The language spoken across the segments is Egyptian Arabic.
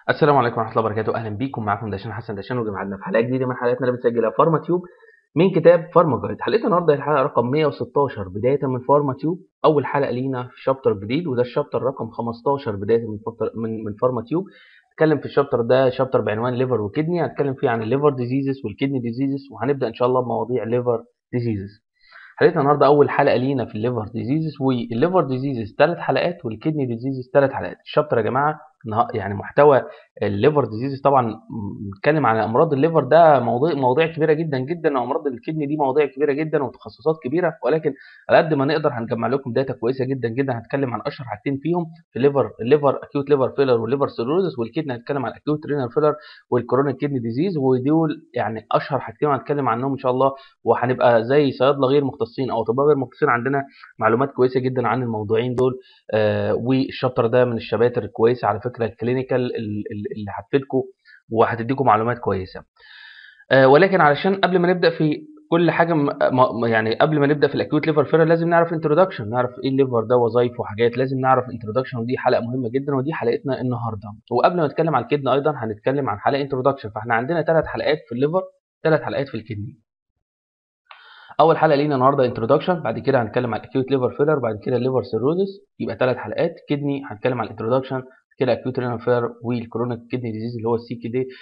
السلام عليكم ورحمه الله وبركاته اهلا بيكم معاكم داشان حسن داشان وجمعنا في حلقه جديده من حلقاتنا اللي بنسجلها فارما تيوب من كتاب فارما جايد حلقتنا النهارده هي الحلقه رقم 116 بدايه من فارما تيوب اول حلقه لينا في شابتر جديد وده الشابتر رقم 15 بدايه من فتر من من فارما تيوب هنتكلم في الشابتر ده شابتر بعنوان ليفر وكدني هنتكلم فيه عن الليفر ديزيزز والكدني ديزيزز وهنبدا ان شاء الله بمواضيع ليفر ديزيزز حلقتنا النهارده اول حلقه لينا في الليفر ديزيزز والليفر ديزيزز ثلاث حلقات والكدني ديزيزز ثلاث حلقات الشابتر يا جماعه يعني محتوى الليفر ديزيز طبعا بنتكلم عن امراض الليفر ده موضوع مواضيع كبيره جدا جدا وامراض الكدني دي مواضيع كبيره جدا وتخصصات كبيره ولكن على قد ما نقدر هنجمع لكم داتا كويسه جدا جدا هنتكلم عن اشهر حاجتين فيهم في الليفر الليفر اكيوت ليفر فيلر والليفر سيروزس والكدني هنتكلم عن اكيوت رينال فيلر والكرونيك كدني ديزيز ودول يعني اشهر حاجتين هنتكلم عنهم ان شاء الله وهنبقى زي صيادله غير مختصين او اطباء غير مختصين عندنا معلومات كويسه جدا عن الموضوعين دول آه والشابتر ده من الشباتر الكويسه على فكره الكلينيكال اللي هتفيدكم وهتديكم معلومات كويسه آه ولكن علشان قبل ما نبدا في كل حاجه م... يعني قبل ما نبدا في الاكيوت ليفر فيرر لازم نعرف انتروداكشن نعرف ايه الليفر ده وظايفه وحاجات لازم نعرف انتروداكشن ودي حلقه مهمه جدا ودي حلقتنا النهارده وقبل ما نتكلم عن الكدني ايضا هنتكلم عن حلقه انتروداكشن فاحنا عندنا ثلاث حلقات في الليفر ثلاث حلقات في الكدني اول حلقه لينا النهارده انتروداكشن بعد كده هنتكلم عن الاكيوت ليفر فيلر بعد كده الليفر سيروزس يبقى ثلاث حلقات كدني هنتكلم عن الانتروداكشن كده اكيوت رينال فير والكرونيك كدني ديزيز اللي هو السي كي دي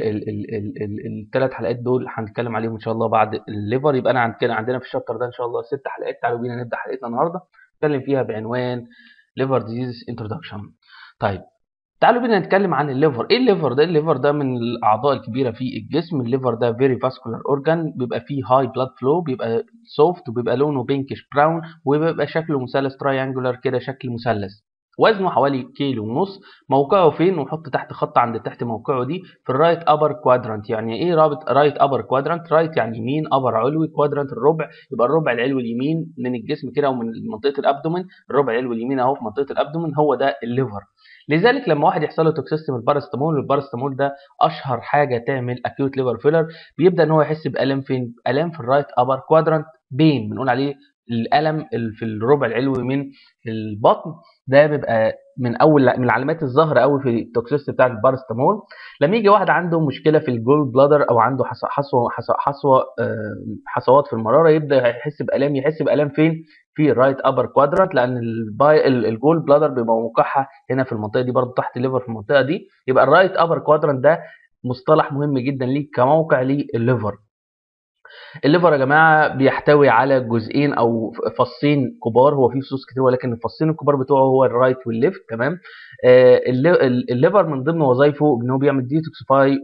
الثلاث حلقات دول هنتكلم عليهم ان شاء الله بعد الليفر يبقى انا عندنا عندنا في الشابتر ده ان شاء الله ست حلقات تعالوا بينا نبدا حلقتنا النهارده نتكلم فيها بعنوان ليفر ديزيز انتروداكشن طيب تعالوا بينا نتكلم عن الليفر ايه الليفر ده الليفر ده من الاعضاء الكبيره في الجسم الليفر ده فيري فاسكولار اورجان بيبقى فيه هاي بلاد فلو بيبقى سوفت وبيبقى لونه بينكش براون وبيبقى شكله مثلث تراينجولار كده شكل مثلث وزنه حوالي كيلو ونص موقعه فين وحط تحت خط عند تحت موقعه دي في الرايت ابر كوادرانت يعني ايه رابط رايت ابر كوادرانت رايت يعني يمين ابر علوي كوادرانت الربع يبقى الربع العلوي اليمين من الجسم كده ومن منطقه الابدومن الربع العلوي اليمين اهو في منطقه الابدومن هو ده الليفر لذلك لما واحد يحصل له توكسيستي من البارستامول والبارستامول ده اشهر حاجه تعمل اكيوت ليفر فيلر بيبدا ان هو يحس بالام فين الام في الرايت ابر كوادرانت بين بنقول عليه الالم في الربع العلوي من البطن ده بيبقى من اول من العلامات الظاهره قوي في التوكسيستي بتاع البارستامول لما يجي واحد عنده مشكله في الجول بلادر او عنده حصوه حصوه حصوات في المراره يبدا يحس بالام يحس بالام فين في الرايت ابر كوادرانت لان الجول بلادر بيبقى موقعها هنا في المنطقه دي برضه تحت الليفر في المنطقه دي يبقى الرايت ابر كوادرانت ده مصطلح مهم جدا ليه كموقع للليفر الليفر يا جماعه بيحتوي على جزئين او فصين كبار هو فيه فصوص كتير ولكن الفصين الكبار بتوعه هو الرايت والليفت تمام آه الليفر من ضمن وظائفه ان هو بيعمل ديتوكسيفاي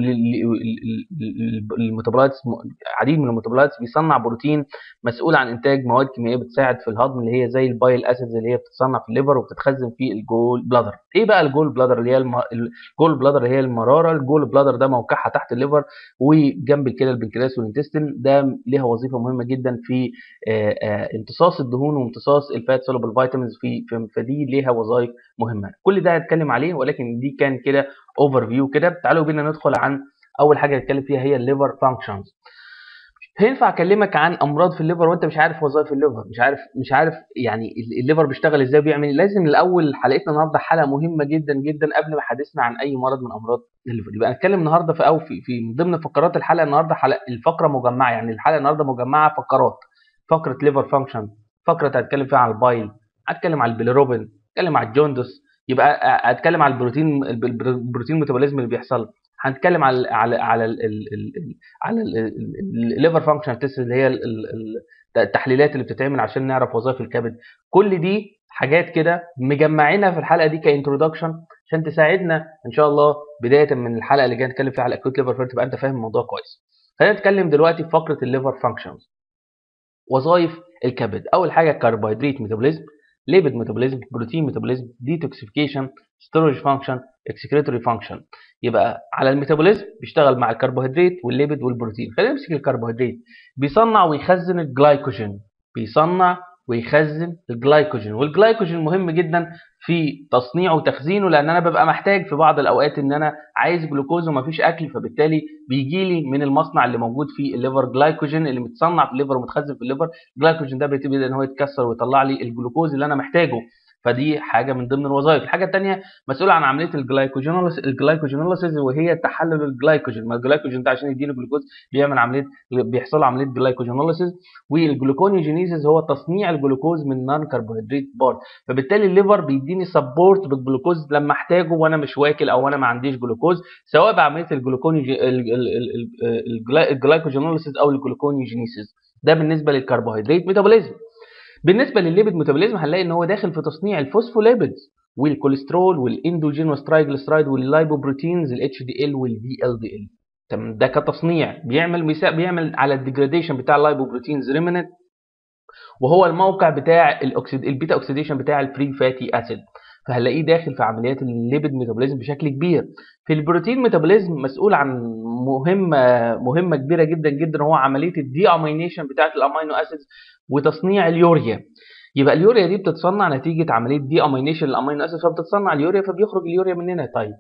والميتابولايتس عديد من الميتابولايتس بيصنع بروتين مسؤول عن انتاج مواد كيميائيه بتساعد في الهضم اللي هي زي البايل اسيدز اللي هي بتتصنع في الليفر وبتتخزن في الجول بلادر ايه بقى الجول بلادر اللي هي الم... الجول بلادر اللي هي المراره الجول بلادر ده موقعها تحت الليفر وجنب كده البنكرياس والانتستين ده ليها وظيفه مهمه جدا في آآ آآ امتصاص الدهون وامتصاص الفات سولوبل فيتامينز في فدي ليها وظائف مهمه كل ده هنتكلم عليه ولكن دي كان كده اوفر فيو كده تعالوا بينا ندخل عن اول حاجه نتكلم فيها هي الليفر فانكشنز هينفع اكلمك عن امراض في الليفر وانت مش عارف وظائف الليفر مش عارف مش عارف يعني الليفر بيشتغل ازاي بيعمل لازم الاول حلقتنا النهارده حلقه مهمه جدا جدا قبل ما حديثنا عن اي مرض من امراض الليفر يبقى نتكلم النهارده في او في في من ضمن فقرات الحلقه النهارده حلقه الفقره مجمعه يعني الحلقه النهارده مجمعه فقرات فقره ليفر فانكشن فقره هتكلم فيها على البايل هتكلم على البيليروبين هتكلم على الجوندس يبقى هتكلم على البروتين البروتين ميتابوليزم اللي بيحصل هنتكلم على على على ال ال ال على الليفر فانكشن تيست اللي هي التحليلات اللي بتتعمل عشان نعرف وظائف الكبد كل دي حاجات كده مجمعينها في الحلقه دي كانترودكشن عشان تساعدنا ان شاء الله بدايه من الحلقه اللي جايه نتكلم فيها على الاكوت ليفر فير تبقى انت فاهم الموضوع كويس خلينا نتكلم دلوقتي في فقره الليفر فانكشنز وظائف الكبد اول حاجه كربوهيدرات ميتابوليزم ليبيد ميتابوليزم بروتين ميتابوليزم ديتوكسيفيكيشن ستورج فانكشن اكسكريتوري فانكشن يبقى على الميتابوليزم بيشتغل مع الكربوهيدرات والليبيد والبروتين خلينا نمسك الكربوهيدرات بيصنع ويخزن الجلايكوجين بيصنع ويخزن الجلايكوجين والجلايكوجين مهم جدا في تصنيعه وتخزينه لان انا ببقى محتاج في بعض الاوقات ان انا عايز جلوكوز ومفيش اكل فبالتالي بيجي لي من المصنع اللي موجود فيه الليفر جلايكوجين اللي متصنع في الليفر ومتخزن في الليفر الجلايكوجين ده بيبتدي ان هو يتكسر ويطلع لي الجلوكوز اللي انا محتاجه فدي حاجه من ضمن الوظائف الحاجه الثانيه مسؤول عن عمليه الجلايكوجينوليسيس وهي تحلل الجلايكوجين ما الجلايكوجين ده عشان يديله جلوكوز بيعمل عمليه بيحصل عمليه جلايكوجينوليسيس والجلوكونيوجينيسيس هو تصنيع الجلوكوز من نون كربوهيدرات بارت فبالتالي الليفر بيديني سبورت بالجلوكوز لما احتاجه وانا مش واكل او انا ما عنديش جلوكوز سواء بعمليه الجلايكوجينوليسيس او الجلوكونيوجينيسيس ده بالنسبه للكربوهيدرات ميتابوليزم بالنسبه للليبيد ميتابوليزم هنلاقي ان هو داخل في تصنيع الفوسفوليبيدز والكوليسترول والاندوجينوس ترايجليسرايد واللايبوبروتينز الاتش دي ال والفي ال دي ال تمام ده كتصنيع بيعمل مثال بيعمل على الديجراديشن بتاع اللايبوبروتينز ريمنت وهو الموقع بتاع الاكسيد البيتا اوكسيديشن بتاع البري فاتي اسيد فهنلاقيه داخل في عمليات الليبيد ميتابوليزم بشكل كبير في البروتين ميتابوليزم مسؤول عن مهمه مهمه كبيره جدا جدا هو عمليه الدي امينيشن بتاعه الامينو اسيدز وتصنيع اليوريا يبقى اليوريا دي بتتصنع نتيجه عمليه دي امينيشن للامينو اسيد فبتتصنع اليوريا فبيخرج اليوريا مننا طيب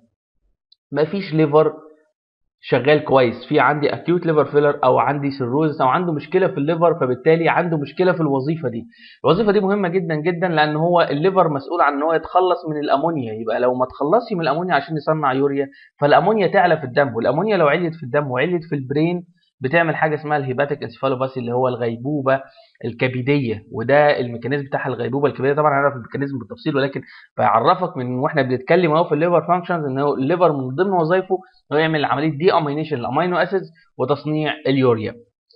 مفيش ليفر شغال كويس في عندي اكيوت ليفر فيلر او عندي سيروز او عنده مشكله في الليفر فبالتالي عنده مشكله في الوظيفه دي الوظيفه دي مهمه جدا جدا لان هو الليفر مسؤول عن ان هو يتخلص من الامونيا يبقى لو ما تخلصش من الامونيا عشان يصنع يوريا فالامونيا تعلى في الدم والامونيا لو عليت في الدم وعليت في البرين بتعمل حاجه اسمها الهيباتيك انسفالوباسي اللي هو الغيبوبه الكبديه وده الميكانيزم بتاع الغيبوبه الكبديه طبعا هنعرف الميكانيزم بالتفصيل ولكن بعرفك من واحنا بنتكلم اهو في الليفر فانكشنز ان هو الليفر من ضمن وظائفه هو يعمل عمليه دي امينيشن للامينو اسيدز وتصنيع اليوريا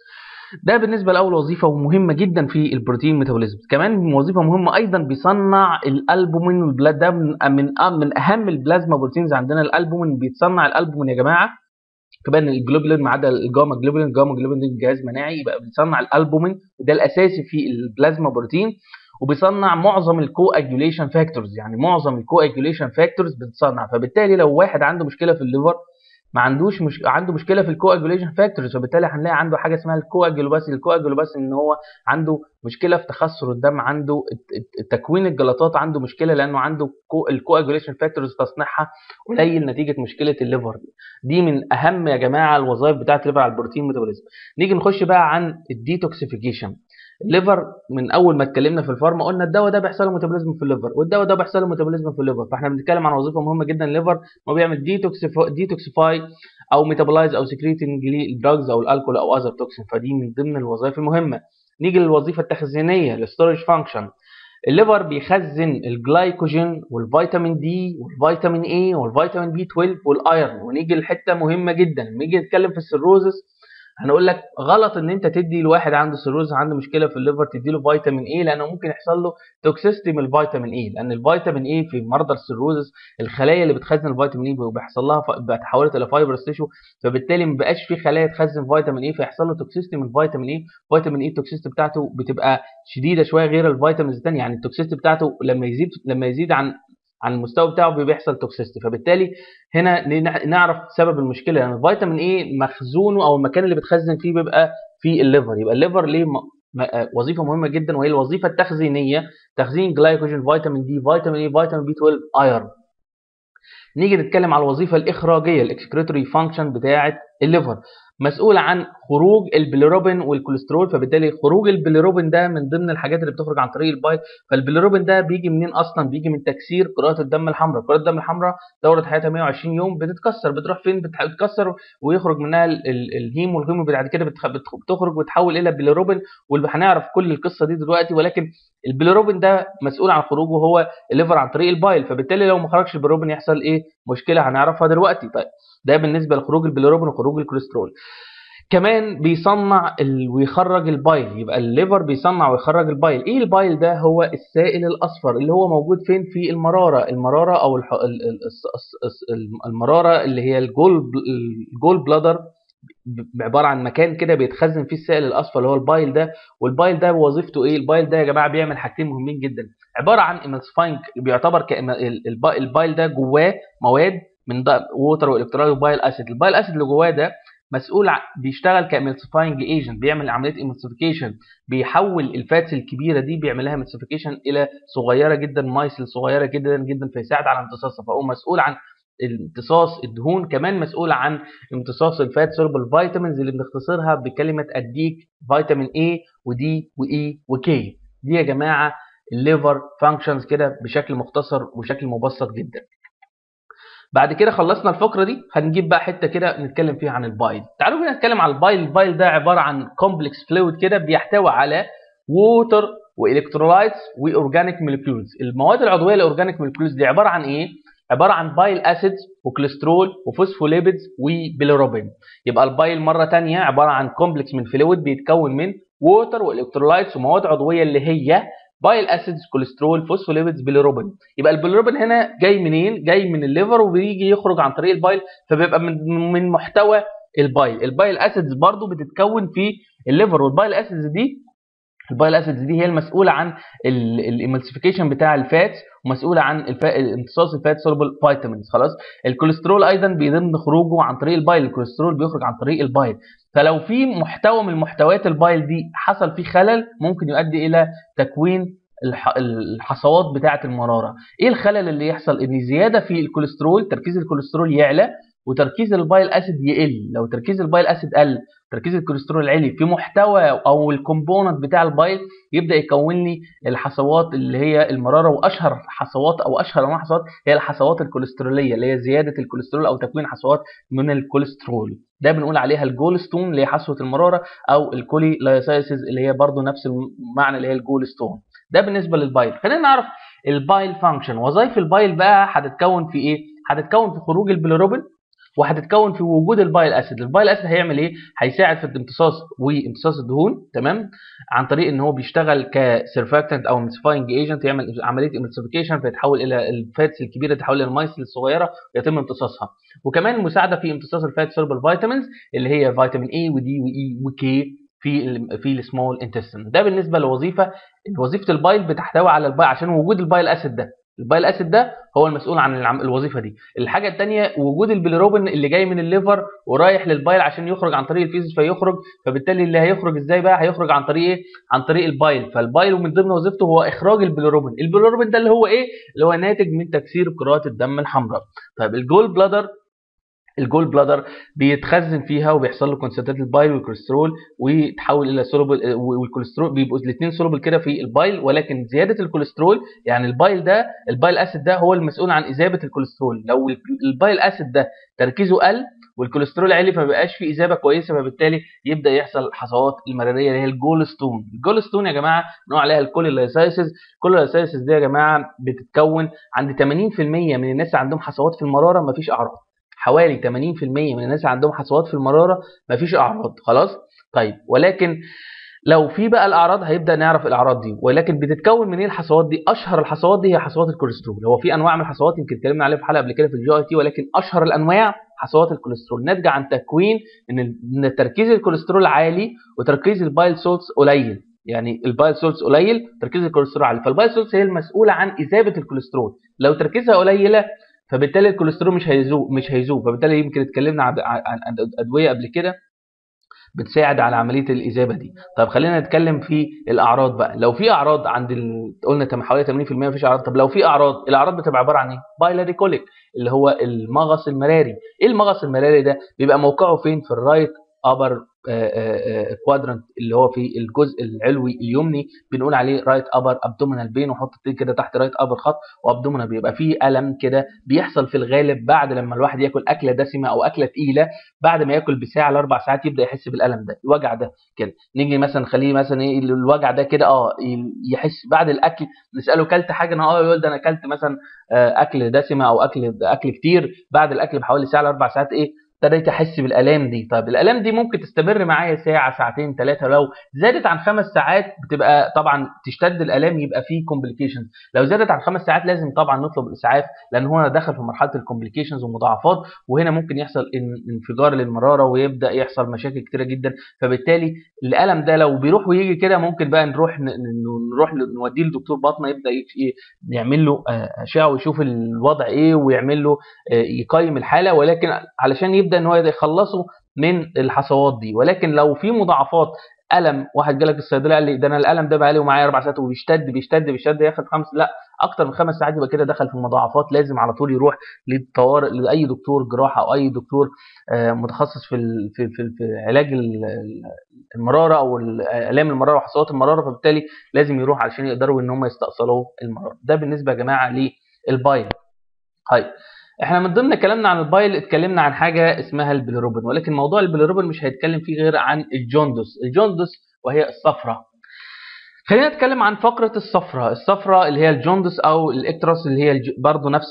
ده بالنسبه لاول وظيفه ومهمه جدا في البروتين ميتابوليزم كمان وظيفه مهمه ايضا بيصنع الالبومين والبلاد ده من من من اهم البلازما بروتينز عندنا الالبومين بيتصنع الالبومين يا جماعه كمان الجلوبولين ما عدا الجاما جلوبولين الجاما جلوبولين دي جهاز مناعي يبقى بيصنع الالبومين وده الاساسي في البلازما بروتين وبيصنع معظم الكواجوليشن فاكتورز يعني معظم الكواجوليشن فاكتورز بتصنع فبالتالي لو واحد عنده مشكله في الليفر ما عندوش مش... عنده مشكله في الكواجوليشن فاكتورز فبالتالي هنلاقي عنده حاجه اسمها الكواجولوباسي الكواجولوباسي ان هو عنده مشكله في تخثر الدم عنده تكوين الجلطات عنده مشكله لانه عنده الكواجوليشن فاكتورز تصنيعها قليل نتيجه مشكله الليفر دي دي من اهم يا جماعه الوظائف بتاعه الليفر على البروتين ميتابوليزم نيجي نخش بقى عن الديتوكسيفيكيشن الليفر من اول ما اتكلمنا في الفارما قلنا الدواء ده بيحصل له ميتابوليزم في الليفر والدواء ده بيحصل له ميتابوليزم في الليفر فاحنا بنتكلم عن وظيفه مهمه جدا الليفر هو بيعمل ديتوكسيفاي او ميتابولايز او سكريتنج للدراجز او الكحول او اذر توكسين فدي من ضمن الوظائف المهمه نيجي للوظيفه التخزينيه الستورج فانكشن الليفر بيخزن الجلايكوجين والفيتامين دي والفيتامين اي والفيتامين بي 12 والايرون ونيجي لحته مهمه جدا لما نيجي نتكلم في السيروزس هنقول لك غلط ان انت تدي لواحد عنده سيروز عنده مشكله في الليفر تدي له فيتامين اي لانه ممكن يحصل له توكسيستي من الفيتامين اي لان الفيتامين اي في مرضى السيروزس الخلايا اللي بتخزن الفيتامين اي بيحصل لها بتحولت الى فايبرس تيشو فبالتالي ما بقاش في خلايا تخزن فيتامين اي فيحصل له توكسيستي من الفيتامين اي فيتامين اي التوكسيستي بتاعته بتبقى شديده شويه غير الفيتامينز الثانيه يعني التوكسيستي بتاعته لما يزيد لما يزيد عن عن المستوى بتاعه بيحصل توكسيستي فبالتالي هنا نعرف سبب المشكله لان يعني الفيتامين اي مخزونه او المكان اللي بتخزن فيه بيبقى في الليفر يبقى الليفر ليه وظيفه مهمه جدا وهي الوظيفه التخزينيه تخزين جلايكوجين فيتامين دي فيتامين اي فيتامين بي 12 ايرون نيجي نتكلم على الوظيفه الاخراجيه الاكسكريتوري فانكشن بتاعه الليفر مسؤول عن خروج البيليروبين والكوليسترول فبالتالي خروج البيليروبين ده من ضمن الحاجات اللي بتخرج عن طريق البايل فالبيليروبين ده بيجي منين اصلا بيجي من تكسير كرات الدم الحمراء كرات الدم الحمراء دوره حياتها 120 يوم بتتكسر بتروح فين بتتكسر ويخرج منها الهيم والهيم بعد كده بتخرج وتحول الى بيليروبين وهنعرف كل القصه دي دلوقتي ولكن البيليروبين ده مسؤول عن خروجه هو الليفر عن طريق البايل فبالتالي لو ما خرجش البيليروبين يحصل ايه مشكله هنعرفها دلوقتي طيب ده بالنسبه لخروج البيليروبين وخروج الكوليسترول كمان بيصنع ال... ويخرج البايل يبقى الليفر بيصنع ويخرج البايل ايه البايل ده هو السائل الاصفر اللي هو موجود فين في المراره المراره او الح... المراره اللي هي الجول الجول بلادر عباره عن مكان كده بيتخزن فيه السائل الاصفر اللي هو البايل ده والبايل ده وظيفته ايه البايل ده يا جماعه بيعمل حاجتين مهمين جدا عباره عن ايمالسفاينج بيعتبر ك... البايل ده جواه مواد من ووتر والكترولايت وبايل اسيد البايل اسيد اللي جواه ده مسؤول بيشتغل كاملسيفاينج ايجنت بيعمل عمليه املسيفيكيشن بيحول الفاتس الكبيره دي بيعمل لها املسيفيكيشن الى صغيره جدا مايسل صغيره جدا جدا فيساعد على امتصاصها فهو مسؤول عن امتصاص الدهون كمان مسؤول عن امتصاص الفات سوربل فيتامينز اللي بنختصرها بكلمه اديك فيتامين A ودي واي وكي دي يا جماعه الليفر فانكشنز كده بشكل مختصر وبشكل مبسط جدا بعد كده خلصنا الفقره دي هنجيب بقى حته كده نتكلم فيها عن البايل تعالوا بينا نتكلم عن البايل البايل ده عباره عن كومبلكس فلويد كده بيحتوي على ووتر والكترولايتس واورجانيك موليكيولز المواد العضويه الاورجانيك موليكيولز دي عباره عن ايه عباره عن بايل اسيدز وكوليسترول وفوسفوليبيدز وبيليروبين يبقى البايل مره ثانيه عباره عن كومبلكس من فلويد بيتكون من ووتر والكترولايتس ومواد عضويه اللي هي بايل اسيدز كوليسترول فوسفوليبيدز بيليروبين يبقى البيليروبين هنا جاي منين جاي من الليفر وبيجي يخرج عن طريق البايل فبيبقى من من محتوى البايل البايل اسيدز برضو بتتكون في الليفر والبايل اسيدز دي البايل اسيدز دي هي المسؤوله عن الاملسيفيكيشن بتاع الفاتس ومسؤوله عن امتصاص الفات سولبل فيتامينز خلاص الكوليسترول ايضا بيتم خروجه عن طريق البايل الكوليسترول بيخرج عن طريق البايل فلو في محتوى من محتويات البايل دي حصل فيه خلل ممكن يؤدي الى تكوين الحصوات بتاعه المراره ايه الخلل اللي يحصل ان زياده في الكوليسترول تركيز الكوليسترول يعلى وتركيز البايل اسيد يقل لو تركيز البايل اسيد قل تركيز الكوليسترول العالي في محتوى او الكومبوننت بتاع البايل يبدا يكون لي الحصوات اللي هي المراره واشهر حصوات او اشهر انواع حصوات هي الحصوات الكوليستروليه اللي هي زياده الكوليسترول او تكوين حصوات من الكوليسترول ده بنقول عليها الجولستون اللي هي حصوه المراره او الكولي لايسايسز اللي هي برضو نفس المعنى اللي هي الجولستون ده بالنسبه للبايل خلينا نعرف البايل فانكشن وظائف البايل بقى هتتكون في ايه هتتكون في خروج البيليروبين وهتتكون في وجود البايل اسيد البايل اسيد هيعمل ايه هيساعد في الامتصاص وامتصاص الدهون تمام عن طريق ان هو بيشتغل كسيرفاكتنت او امسفاينج ايجنت يعمل عمليه امسيفيكيشن فيتحول الى الفاتس الكبيره تتحول الى المايسل الصغيره ويتم امتصاصها وكمان مساعده في امتصاص الفات سولبل فيتامينز اللي هي فيتامين اي ودي واي وكي في ال في السمول انتستين ده بالنسبه لوظيفه وظيفه البايل بتحتوي على البايل عشان وجود البايل اسيد ده البايل اسيد ده هو المسؤول عن الوظيفه دي الحاجه الثانيه وجود البيليروبين اللي جاي من الليفر ورايح للبايل عشان يخرج عن طريق الفيزيس فيخرج فبالتالي اللي هيخرج ازاي بقى هيخرج عن طريق ايه عن طريق البايل فالبايل ومن ضمن وظيفته هو اخراج البيليروبين البيليروبين ده اللي هو ايه اللي هو ناتج من تكسير كرات الدم الحمراء طيب الجول بلادر الجول بلادر بيتخزن فيها وبيحصل له كونسنتريت البايل والكوليسترول ويتحول الى سولوبل والكوليسترول بيبقوا الاثنين سولوبل كده في البايل ولكن زياده الكوليسترول يعني البايل ده البايل اسيد ده هو المسؤول عن اذابه الكوليسترول لو البايل اسيد ده تركيزه قل والكوليسترول عالي فما بقاش في اذابه كويسه فبالتالي يبدا يحصل حصوات المراريه اللي هي الجولستون الجولستون يا جماعه بنقول عليها الكوليلايسايسز الكوليلايسايسز دي يا جماعه بتتكون عند 80% من الناس اللي عندهم حصوات في المراره مفيش اعراض حوالي 80% من الناس اللي عندهم حصوات في المراره مفيش اعراض خلاص طيب ولكن لو في بقى الاعراض هيبدا نعرف الاعراض دي ولكن بتتكون من ايه الحصوات دي اشهر الحصوات دي هي حصوات الكوليسترول هو في انواع من الحصوات يمكن اتكلمنا عليها في حلقه قبل كده في الجي اي تي ولكن اشهر الانواع حصوات الكوليسترول ناتجه عن تكوين ان تركيز الكوليسترول عالي وتركيز البايل سولتس قليل يعني البايل سولتس قليل تركيز الكوليسترول عالي فالبايل سولتس هي المسؤوله عن اذابه الكوليسترول لو تركيزها قليله فبالتالي الكوليسترول مش هيذوب مش هيذوب فبالتالي يمكن اتكلمنا عن ادويه قبل كده بتساعد على عمليه الاذابه دي طب خلينا نتكلم في الاعراض بقى لو في اعراض عند ال... قلنا حوالي 80% مفيش اعراض طب لو في اعراض الاعراض بتبقى عباره عن ايه بايلاري كوليك اللي هو المغص المراري ايه المغص المراري ده بيبقى موقعه فين في الرايت ابر كوادرنت اللي هو في الجزء العلوي اليمني بنقول عليه رايت ابر ابدومينال بين وحط كده تحت رايت ابر خط وابدومينال بيبقى فيه الم كده بيحصل في الغالب بعد لما الواحد ياكل اكله دسمه او اكله تقيله بعد ما ياكل بساعه لاربع ساعات يبدا يحس بالالم ده الوجع ده كده نيجي مثلا نخليه مثلا ايه الوجع ده كده اه يحس بعد الاكل نساله كلت حاجه اه يقول ده انا كلت مثلا اكل دسمه او اكل اكل كتير بعد الاكل بحوالي ساعه لاربع ساعات ايه ابتديت احس بالالام دي طيب الالام دي ممكن تستمر معايا ساعه ساعتين ثلاثه لو زادت عن خمس ساعات بتبقى طبعا تشتد الالام يبقى فيه كومبليكيشنز لو زادت عن خمس ساعات لازم طبعا نطلب الاسعاف لان هو دخل في مرحله الكومبليكيشنز والمضاعفات وهنا ممكن يحصل انفجار للمراره ويبدا يحصل مشاكل كتيره جدا فبالتالي الالم ده لو بيروح ويجي كده ممكن بقى نروح نروح نوديه لدكتور باطنه يبدا يعمل له اشعه ويشوف الوضع ايه ويعمل له يقيم الحاله ولكن علشان يبدا ان هو يخلصوا من الحصوات دي ولكن لو في مضاعفات الم واحد جالك الصيدليه قال لي ده انا الالم ده بقالي ومعايا اربع ساعات وبيشتد بيشتد بيشتد ياخد خمس لا اكتر من خمس ساعات يبقى كده دخل في مضاعفات لازم على طول يروح للطوارئ لاي دكتور جراحه او اي دكتور آه، متخصص في في في, في علاج المراره او الام المراره وحصوات المراره فبالتالي لازم يروح علشان يقدروا ان هم يستأصلوا المراره ده بالنسبه يا جماعه للبايل طيب احنا من ضمن كلامنا عن البايل اتكلمنا عن حاجه اسمها البيليروبين ولكن موضوع البيليروبين مش هيتكلم فيه غير عن الجوندس الجوندس وهي الصفرة خلينا نتكلم عن فقرة الصفرة الصفرة اللي هي الجوندس او الاكتروس اللي هي برضه نفس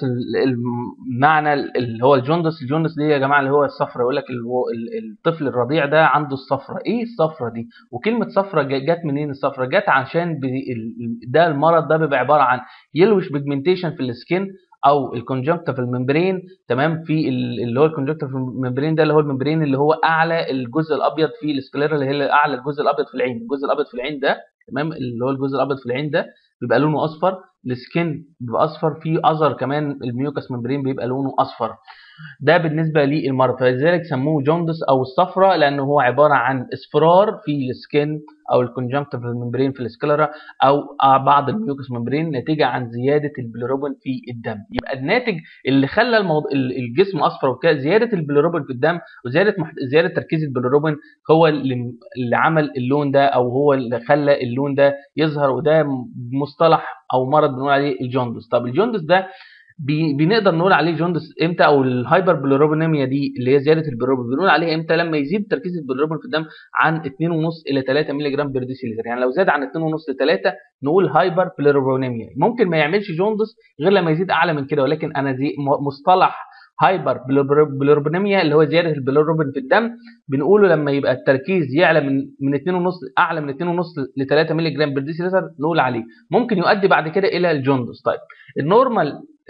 المعنى اللي هو الجوندس الجوندس دي يا جماعة اللي هو الصفرة يقول لك الطفل الرضيع ده عنده الصفرة ايه الصفرة دي وكلمة صفرة جت منين الصفرة جت عشان ده المرض ده بيبقى عبارة عن يلوش بيجمنتيشن في السكين او الكونجكتيف الممبرين تمام في اللي هو الكونجكتيف الممبرين ده اللي هو الممبرين اللي هو اعلى الجزء الابيض في السكليرا اللي هي اعلى الجزء الابيض في العين الجزء الابيض في العين ده تمام اللي هو الجزء الابيض في العين ده بيبقى لونه اصفر السكين بيبقى اصفر في اذر كمان الميوكس ممبرين بيبقى لونه اصفر ده بالنسبه للمرض فلذلك سموه جوندس او الصفرة لانه هو عباره عن اصفرار في السكين او الكونجنكتيف ممبرين في السكلرا او بعض الميوكس ممبرين نتيجه عن زياده البيليروبين في الدم يبقى الناتج اللي خلى الموضوع الجسم اصفر وكده زياده البيليروبين في الدم وزياده محت... زياده تركيز البيليروبين هو اللي... اللي عمل اللون ده او هو اللي خلى اللون ده يظهر وده مصطلح او مرض بنقول عليه الجوندس طب الجوندس ده بنقدر نقول عليه جوندس امتى او الهايبر بلوروبينيميا دي اللي هي زياده البيلروبين بنقول عليها امتى لما يزيد تركيز البيلروبين في الدم عن 2.5 الى 3 مللي جرام بير ديسيلتر يعني لو زاد عن 2.5 ل 3 نقول هايبر بلوروبينيميا ممكن ما يعملش جوندس غير لما يزيد اعلى من كده ولكن انا زي مصطلح هايبر بلوروبينيميا اللي هو زياده البيلروبين في الدم بنقوله لما يبقى التركيز يعلى من من 2.5 اعلى من 2.5 ل 3 مللي جرام بير ديسيلتر نقول عليه ممكن يؤدي بعد كده الى الجوندس طيب النورمال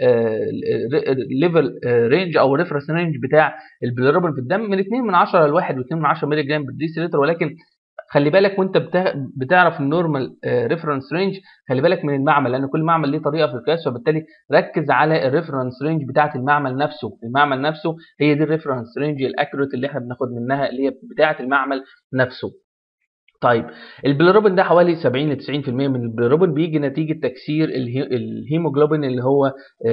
ليفل رينج او ريفرنس رينج بتاع البيليروبين في الدم من 2 من 10 ل 1 و2 من 10 مللي جرام بالديسيلتر ولكن خلي بالك وانت بتعرف النورمال ريفرنس رينج خلي بالك من المعمل لان كل معمل ليه طريقه في القياس فبالتالي ركز على الريفرنس رينج بتاعه المعمل نفسه المعمل نفسه هي دي الريفرنس رينج الاكيوريت اللي احنا بناخد منها اللي هي بتاعه المعمل نفسه طيب البيلروبين ده حوالي 70 ل 90% من البيلروبين بيجي نتيجه تكسير الهيموجلوبين اللي هو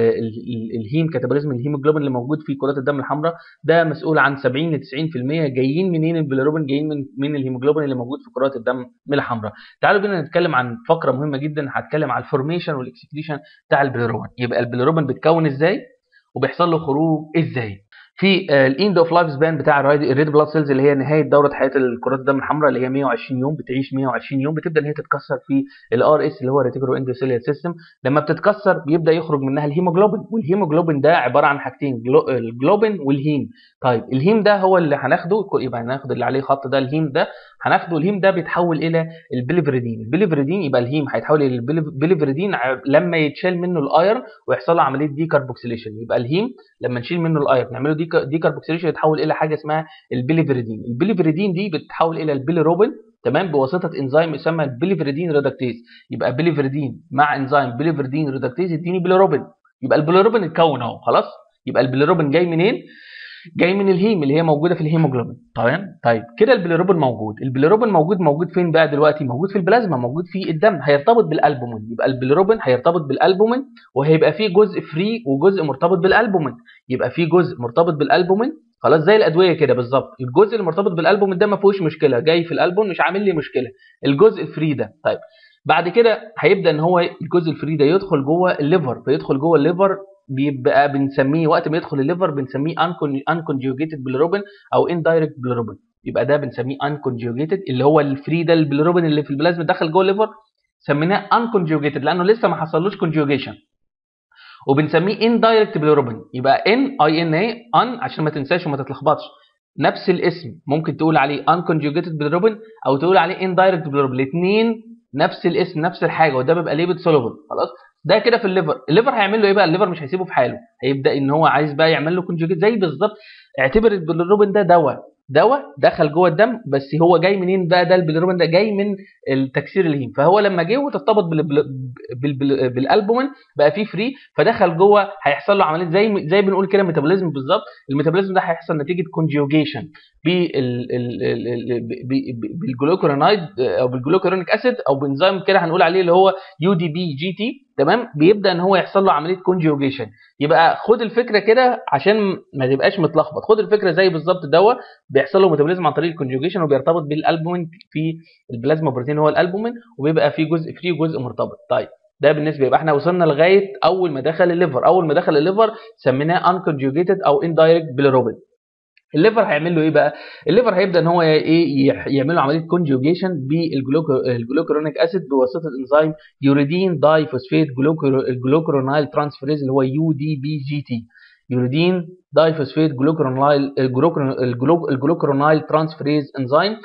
الهيم كاتابوليزم الهيموجلوبين اللي موجود في كرات الدم الحمراء ده مسؤول عن 70 ل 90% جايين منين البيلروبين جايين من من الهيموجلوبين اللي موجود في كرات الدم الحمراء تعالوا بينا نتكلم عن فقره مهمه جدا هتكلم على الفورميشن والاكسكريشن بتاع البيلروبين يبقى البيلروبين بيتكون ازاي وبيحصل له خروج ازاي في الاند اوف لايف سبان بتاع الريد بلاد سيلز اللي هي نهايه دوره حياه الكرات الدم الحمراء اللي هي 120 يوم بتعيش 120 يوم بتبدا ان هي تتكسر في الار اس اللي هو ريتيكولو اندوثيليال سيستم لما بتتكسر بيبدا يخرج منها الهيموجلوبين والهيموجلوبين ده عباره عن حاجتين الجلوبين والهيم طيب الهيم ده هو اللي هناخده يبقى هناخد اللي عليه خط ده الهيم ده هناخده الهيم ده بيتحول الى البليفريدين البليفريدين يبقى الهيم هيتحول الى البليفريدين لما يتشال منه الايرن ويحصل له عمليه ديكربوكسيليشن يبقى الهيم لما نشيل منه الايرن نعمله ديكربوكسيليشن يتحول الى حاجه اسمها البليفريدين البليفريدين دي بتتحول الى البيليروبين تمام بواسطه انزيم يسمى البليفريدين ريدكتيز يبقى بليفريدين مع انزيم بليفريدين ريدكتيز يديني بيليروبين يبقى البيليروبين اتكون اهو خلاص يبقى البيليروبين جاي منين جاي من الهيم اللي هي موجوده في الهيموجلوبين تمام طيب كده البيليروبين موجود البيليروبين موجود موجود فين بقى دلوقتي موجود في البلازما موجود في الدم هيرتبط بالالبومين يبقى البيليروبين هيرتبط بالالبومين وهيبقى فيه جزء فري وجزء مرتبط بالالبومين يبقى فيه جزء مرتبط بالالبومين خلاص زي الادويه كده بالظبط الجزء اللي مرتبط بالالبومين ده ما فيهوش مشكله جاي في الالبوم مش عامل لي مشكله الجزء الفري ده طيب بعد كده هيبدا ان هو الجزء الفري ده يدخل جوه الليفر فيدخل جوه الليفر بيبقى بنسميه وقت ما يدخل الليفر بنسميه unconjugated bilirubin او indirect bilirubin يبقى ده بنسميه unconjugated اللي هو الفري ده البيليروبين اللي في البلازما دخل جوه الليفر سميناه unconjugated لانه لسه ما حصلوش conjugation وبنسميه indirect bilirubin يبقى ان اي ان اي ان عشان ما تنساش وما تتلخبطش نفس الاسم ممكن تقول عليه unconjugated bilirubin او تقول عليه indirect bilirubin الاثنين نفس الاسم نفس الحاجه وده بيبقى ليبيد سولوبل خلاص ده كده في الليفر الليفر هيعمل له ايه بقى الليفر مش هيسيبه في حاله هيبدا ان هو عايز بقى يعمل له كونجوجيت زي بالظبط اعتبر البيليروبين ده دواء دواء دخل جوه الدم بس هو جاي منين بقى ده البيليروبين ده جاي من التكسير الهيم فهو لما جه وترتبط بالالبومين بقى فيه فري فدخل جوه هيحصل له عمليه زي زي بنقول كده ميتابوليزم بالظبط الميتابوليزم ده هيحصل نتيجه كونجوجيشن بالجلوكورونايد او بالجلوكورونيك اسيد او بنزيم كده هنقول عليه اللي هو يو دي بي جي تي تمام بيبدا ان هو يحصل له عمليه كونجوجيشن يبقى خد الفكره كده عشان ما تبقاش متلخبط خد الفكره زي بالظبط دواء بيحصل له ميتابوليزم عن طريق الكونجوجيشن وبيرتبط بالالبومين في البلازما بروتين هو الالبومين وبيبقى في جزء فري وجزء مرتبط طيب ده بالنسبه يبقى احنا وصلنا لغايه اول ما دخل الليفر اول ما دخل الليفر سميناه انكونجوجيتد او اندايركت بيليروبين الليفر هيعمل له ايه بقى؟ الليفر هيبدا ان هو ايه يعمل له عمليه كونجوجيشن بالجلوكرونيك اسيد بواسطه انزيم يوريدين داي فوسفيت جلوكرونايل ترانسفيريز اللي هو يو دي بي جي تي يوريدين داي فوسفيت جلوكرونايل الجلوكرونايل ترانسفيريز انزيم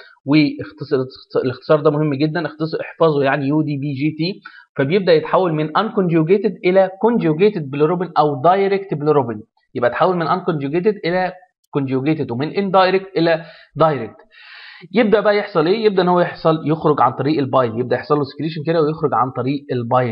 والاختصار ده مهم جدا احفظه يعني يو دي بي جي تي فبيبدا يتحول من unconjugated الى conjugated bilirubin او direct bilirubin يبقى تحول من unconjugated الى conjugated ومن indirect الى direct يبدا بقى يحصل ايه يبدا ان هو يحصل يخرج عن طريق البايل يبدا يحصل له سكريشن كده ويخرج عن طريق البايل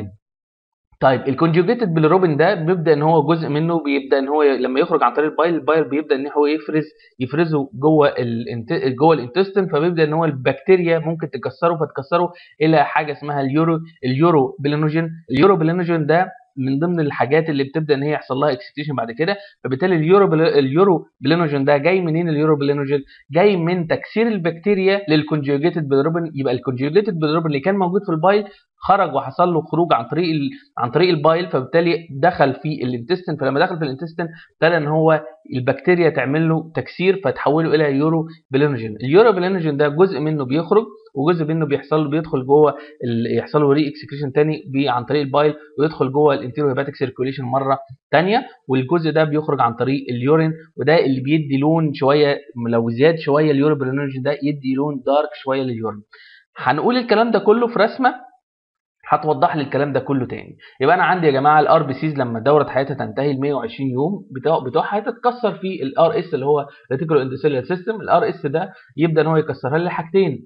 طيب الكونجوجيتد بالروبين ده بيبدا ان هو جزء منه بيبدا ان هو لما يخرج عن طريق البايل البايل بيبدا ان هو يفرز يفرزه جوه الانت... جوه الانتستين فبيبدا ان هو البكتيريا ممكن تكسره فتكسره الى حاجه اسمها اليورو اليورو بلينوجين اليورو بلينوجين ده من ضمن الحاجات اللي بتبدا ان هي يحصل لها اكسكريشن بعد كده فبالتالي اليورو بل... اليورو بلينوجين ده جاي منين اليورو بلينوجين جاي من تكسير البكتيريا للكونجوجيتد بالروبين يبقى الكونجوجيتد بالروبين اللي كان موجود في البايل خرج وحصل له خروج عن طريق ال... عن طريق البايل فبالتالي دخل في الانتستين فلما دخل في الانتستين ابتدى ان هو البكتيريا تعمل له تكسير فتحوله الى يورو بلينوجين اليورو بلينوجين ده جزء منه بيخرج وجزء منه بيحصل له بيدخل جوه يحصل له ري اكسكريشن تاني عن طريق البايل ويدخل جوه الانتيرو هيباتيك سيركوليشن مره ثانيه والجزء ده بيخرج عن طريق اليورين وده اللي بيدي لون شويه لو زاد شويه اليورو بلينوجين ده يدي لون دارك شويه لليورين هنقول الكلام ده كله في رسمه هتوضح لي الكلام ده كله تاني يبقى انا عندي يا جماعه الار بي سيز لما دوره حياتها تنتهي ل 120 يوم بتوع بتوعها هتتكسر في الار اس اللي هو ريتيكولو اندوثيليال سيستم الار اس ده يبدا ان هو يكسرها لحاجتين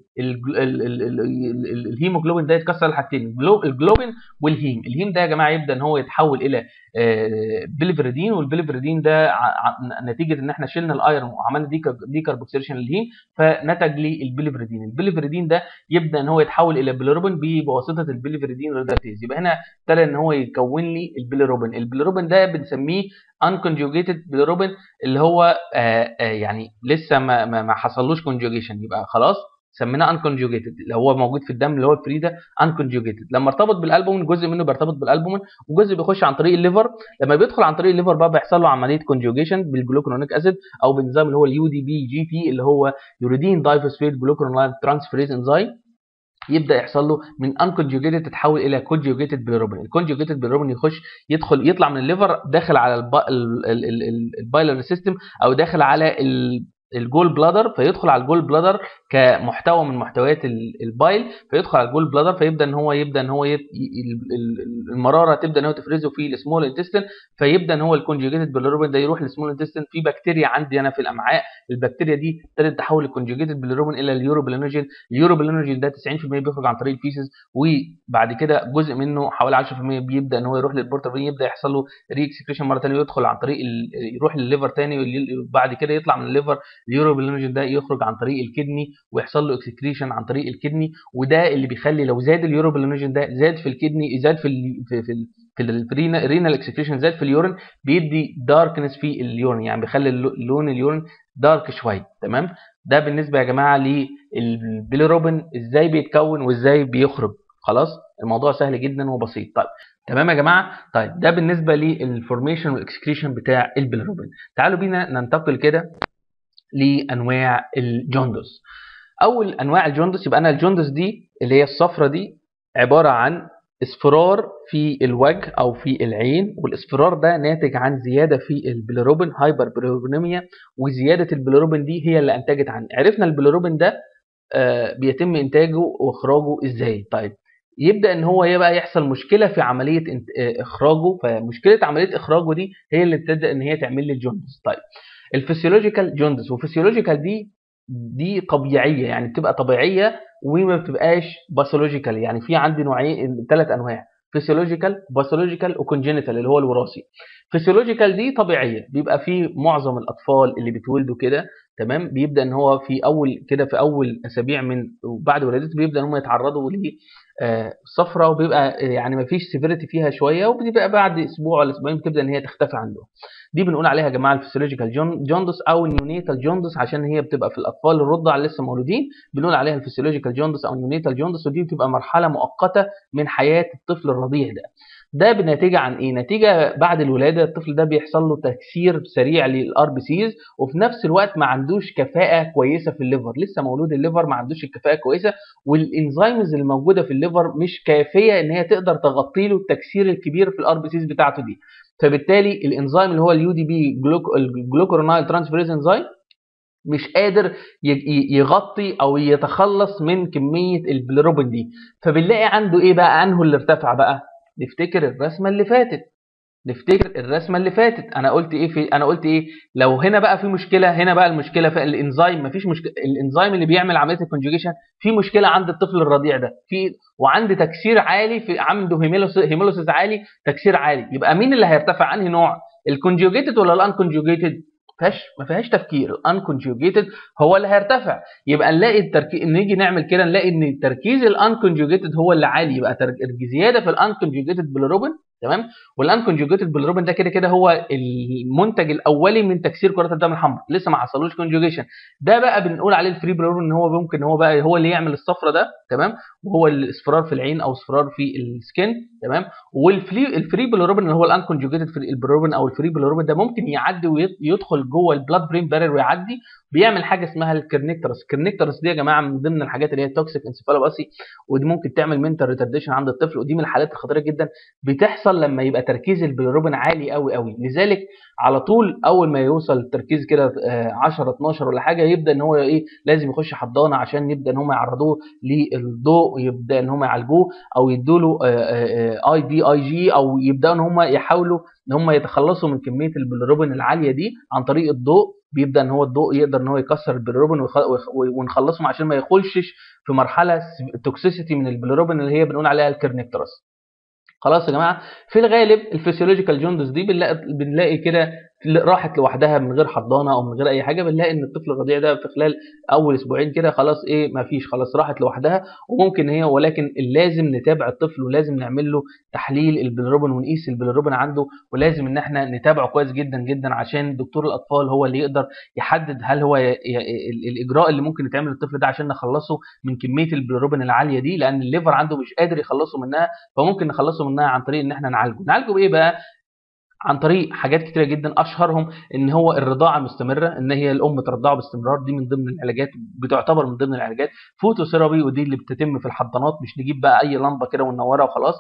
الهيموجلوبين ده يتكسر لحاجتين الجلوبين والهيم الهيم ده يا جماعه يبدا ان هو يتحول الى بليفريدين والبليفريدين ده نتيجه ان احنا شلنا الايرون وعملنا دي كاربوكسيليشن للهيم فنتج لي البليفريدين البليفريدين ده يبدا ان هو يتحول الى بليروبين بواسطه البليفريدين ريدكتيز يبقى هنا ابتدى ان هو يكون لي البليروبين البليروبين ده بنسميه unconjugated bilirubin اللي هو آآ آآ يعني لسه ما ما, ما حصلوش conjugation يبقى خلاص سميناه unconjugated اللي هو موجود في الدم اللي هو الفري ده unconjugated لما ارتبط بالالبومين جزء منه بيرتبط بالالبومين وجزء بيخش عن طريق الليفر لما بيدخل عن طريق الليفر بقى بيحصل له عمليه conjugation بالجلوكرونيك اسيد او بنظام اللي هو اليو دي بي جي تي اللي هو يوريدين دايفوسفيت جلوكرونايل ترانسفيريز انزيم يبدا يحصل له من unconjugated تتحول الى conjugated bilirubin الكونجوجيتد bilirubin يخش يدخل يطلع من الليفر داخل على البايلر سيستم او داخل على الجول بلادر فيدخل على الجول بلادر كمحتوى من محتويات البايل فيدخل على الجول بلادر فيبدا ان هو يبدا ان هو يت... المراره تبدا ان هو تفرزه في السمول انتستين فيبدا ان هو الكونجوجيتد بالروبين ده يروح للسمول انتستين في بكتيريا عندي انا في الامعاء البكتيريا دي ابتدت تحول الكونجوجيتد بالروبين الى اليوروبلينوجين اليوروبلينوجين ده 90% بيخرج عن طريق الفيسز وبعد كده جزء منه حوالي 10% بيبدا ان هو يروح للبورتابين يبدا يحصل له ري اكسكريشن مره ثانيه ويدخل عن طريق ال... يروح للليفر ثاني وبعد كده يطلع من الليفر اليوروبلينوجين ده يخرج عن طريق الكدني ويحصل له اكسكريشن عن طريق الكدني وده اللي بيخلي لو زاد اليوروبلينوجين ده زاد في الكدني زاد في ال في في, في الرينال اكسكريشن زاد في اليورين بيدي داركنس في اليورين يعني بيخلي لون اليورين دارك شويه تمام ده بالنسبه يا جماعه للبيليروبين ازاي بيتكون وازاي بيخرج خلاص الموضوع سهل جدا وبسيط طيب تمام يا جماعه طيب ده بالنسبه للفورميشن والاكسكريشن بتاع البيليروبين تعالوا بينا ننتقل كده لانواع الجوندس اول انواع الجوندس يبقى انا الجوندس دي اللي هي الصفرة دي عباره عن اصفرار في الوجه او في العين والاصفرار ده ناتج عن زياده في البيليروبين هايبر بيليروبينيميا وزياده البيليروبين دي هي اللي انتجت عن عرفنا البيليروبين ده آه بيتم انتاجه واخراجه ازاي طيب يبدا ان هو يبقى يحصل مشكله في عمليه اخراجه فمشكله عمليه اخراجه دي هي اللي بتبدا ان هي تعمل لي الجوندس طيب الفسيولوجيكال جوندس والفسيولوجيكال دي دي طبيعيه يعني بتبقى طبيعيه وما بتبقاش باثولوجيكال يعني في عندي نوعين ثلاث انواع فيسيولوجيكال باثولوجيكال وكونجينيتال اللي هو الوراثي فيسيولوجيكال دي طبيعيه بيبقى في معظم الاطفال اللي بيتولدوا كده تمام بيبدا ان هو في اول كده في اول اسابيع من بعد ولادته بيبدا ان هم يتعرضوا ل صفرة وبيبقى يعني ما فيش سيفيريتي فيها شويه وبتبقى بعد اسبوع ولا اسبوعين بتبدا ان هي تختفي عندهم دي بنقول عليها يا جماعه الفسيولوجيكال جوندس او النيونيتال جوندس عشان هي بتبقى في الاطفال الرضع اللي لسه مولودين بنقول عليها الفسيولوجيكال جوندس او النيونيتال جوندس ودي بتبقى مرحله مؤقته من حياه الطفل الرضيع ده ده بنتيجه عن ايه نتيجه بعد الولاده الطفل ده بيحصل له تكسير سريع للار بي سيز وفي نفس الوقت ما عندوش كفاءه كويسه في الليفر لسه مولود الليفر ما عندوش الكفاءه كويسه والانزيمز اللي موجوده في الليفر مش كافيه ان هي تقدر تغطي له التكسير الكبير في الار بي سيز بتاعته دي فبالتالي الانزيم اللي هو اليو دي بي جلوكورونايل ترانسفيريز انزيم مش قادر يغطي او يتخلص من كميه البليروبين دي فبنلاقي عنده ايه بقى انه اللي ارتفع بقى نفتكر الرسمه اللي فاتت نفتكر الرسمه اللي فاتت انا قلت ايه في انا قلت ايه لو هنا بقى في مشكله هنا بقى المشكله في الانزيم مفيش مشكله الانزيم اللي بيعمل عمليه الكونجوجيشن في مشكله عند الطفل الرضيع ده في وعند تكسير عالي في عنده هيمولوسيس عالي تكسير عالي يبقى مين اللي هيرتفع انهي نوع الكونجوجيتد ولا الان كونجوجيتد فيهاش ما فيهاش تفكير الانكونجوجيتد هو اللي هيرتفع يبقى نلاقي التركيز نيجي نعمل كده نلاقي ان تركيز الانكونجوجيتد هو اللي عالي يبقى زياده في الانكونجوجيتد بالروبين تمام والانكونجوجيتد بالروبين ده كده كده هو المنتج الاولي من تكسير كرات الدم الحمراء لسه ما حصلوش كونجوجيشن ده بقى بنقول عليه الفري بالروبين ان هو ممكن هو بقى هو اللي يعمل الصفرة ده تمام وهو الاصفرار في العين او اصفرار في السكن تمام والفري الفري بالروبين اللي هو الانكونجوجيتد بالروبين او الفري بالروبين ده ممكن يعدي ويدخل جوه البلاد برين بارير ويعدي بيعمل حاجه اسمها الكرنيكترس الكرنيكترس دي يا جماعه من ضمن الحاجات اللي هي التوكسيك انسفالوباسي ودي ممكن تعمل منتال ريتارديشن عند الطفل ودي من الحالات الخطيره جدا بتحصل لما يبقى تركيز البيلروبين عالي قوي قوي لذلك على طول اول ما يوصل التركيز كده 10 12 ولا حاجه يبدا ان هو ايه لازم يخش حضانه عشان يبدا ان هم يعرضوه للضوء ويبدا ان هم يعالجوه او يدوا له اي بي اي جي او يبداوا ان هم يحاولوا ان هم يتخلصوا من كميه البيلروبين العاليه دي عن طريق الضوء بيبدا ان هو الضوء يقدر ان هو يكسر البيلروبين ونخلصهم عشان ما يخشش في مرحله توكسيسيتي من البيلروبين اللي هي بنقول عليها الكرنيكترس خلاص يا جماعه في الغالب الفسيولوجيكال جوندس دي بنلاقي بنلاقي كده راحت لوحدها من غير حضانه او من غير اي حاجه بنلاقي ان الطفل الرضيع ده في خلال اول اسبوعين كده خلاص ايه ما فيش خلاص راحت لوحدها وممكن هي ولكن لازم نتابع الطفل ولازم نعمل له تحليل البيلروبين ونقيس البيلروبين عنده ولازم ان احنا نتابعه كويس جدا جدا عشان دكتور الاطفال هو اللي يقدر يحدد هل هو ي... ي... الاجراء اللي ممكن يتعمل للطفل ده عشان نخلصه من كميه البيلروبين العاليه دي لان الليفر عنده مش قادر يخلصه منها فممكن نخلصه منها عن طريق ان احنا نعالجه نعالجه بايه بقى عن طريق حاجات كتيره جدا اشهرهم ان هو الرضاعه المستمره ان هي الام ترضعه باستمرار دي من ضمن العلاجات بتعتبر من ضمن العلاجات فوتوثيرابي ودي اللي بتتم في الحضانات مش نجيب بقى اي لمبه كده وننورها وخلاص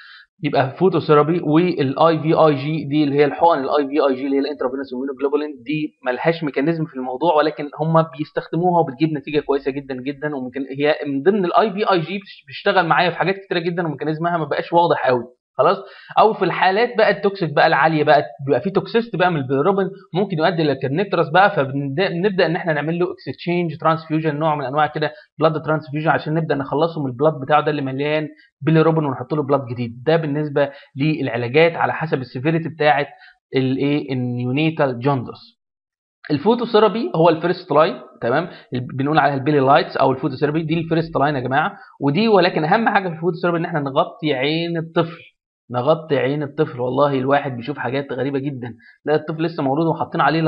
يبقى فوتوثيرابي والاي في اي جي دي اللي هي الحقن الاي في اي جي اللي هي الانترافينوس immunoglobulin دي ملهاش ميكانيزم في الموضوع ولكن هم بيستخدموها وبتجيب نتيجه كويسه جدا جدا وممكن هي من ضمن الاي في اي جي بتشتغل معايا في حاجات كتيره جدا وميكانيزمها ما بقاش واضح قوي خلاص او في الحالات بقى التوكسيك بقى العاليه بقى بيبقى في توكسيست بقى من البيلروبين ممكن يؤدي للكرنيكترس بقى فبنبدا ان احنا نعمل له اكستشينج ترانسفيوجن نوع من انواع كده بلاد ترانسفيوجن عشان نبدا نخلصه من البلاد بتاعه ده اللي مليان بيلروبين ونحط له بلاد جديد ده بالنسبه للعلاجات على حسب السيفيريتي بتاعه الايه النيونيتال جوندس الفوتوثيرابي هو الفيرست لاين تمام بنقول عليها البيلي لايتس او الفوتوثيرابي دي الفيرست لاين يا جماعه ودي ولكن اهم حاجه في الفوتوثيرابي ان احنا نغطي عين الطفل نغطي عين الطفل والله الواحد بيشوف حاجات غريبه جدا لا الطفل لسه مولود وحاطين عليه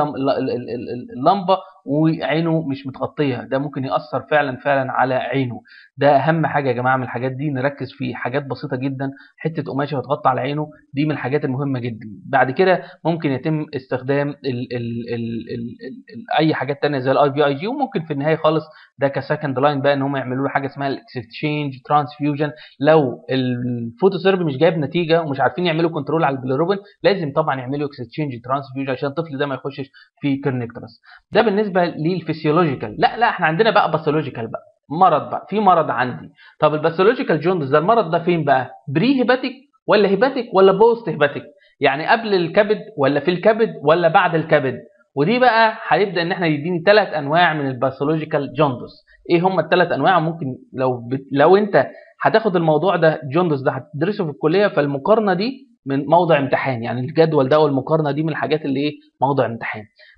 اللمبه وعينه مش متغطيه ده ممكن ياثر فعلا فعلا على عينه ده اهم حاجه يا جماعه من الحاجات دي نركز في حاجات بسيطه جدا حته قماشه هتغطي على عينه دي من الحاجات المهمه جدا بعد كده ممكن يتم استخدام ال ال ال ال ال اي حاجات تانية زي الاي في اي جي وممكن في النهايه خالص ده كسكند لاين بقى ان هم يعملوا له حاجه اسمها الاكستشينج ترانسفيوجن لو الفوتوثيرابي مش جايب نتيجه ومش عارفين يعملوا كنترول على البيلروبين لازم طبعا يعملوا اكستشينج ترانسفيوجن عشان الطفل ده ما يخشش في كرنيكترس ده بالنسبه للفسيولوجيكال لا لا احنا عندنا بقى باثولوجيكال بقى مرض بقى في مرض عندي طب الباثولوجيكال جوندس ده المرض ده فين بقى بري هيباتيك ولا هيباتيك ولا بوست هيباتيك يعني قبل الكبد ولا في الكبد ولا بعد الكبد ودي بقى هيبدا ان احنا يديني ثلاث انواع من الباثولوجيكال جوندس ايه هم الثلاث انواع ممكن لو بت... لو انت هتاخد الموضوع ده جوندس ده هتدرسه في الكليه فالمقارنه دي من موضع امتحان يعني الجدول ده والمقارنه دي من الحاجات اللي ايه موضع امتحان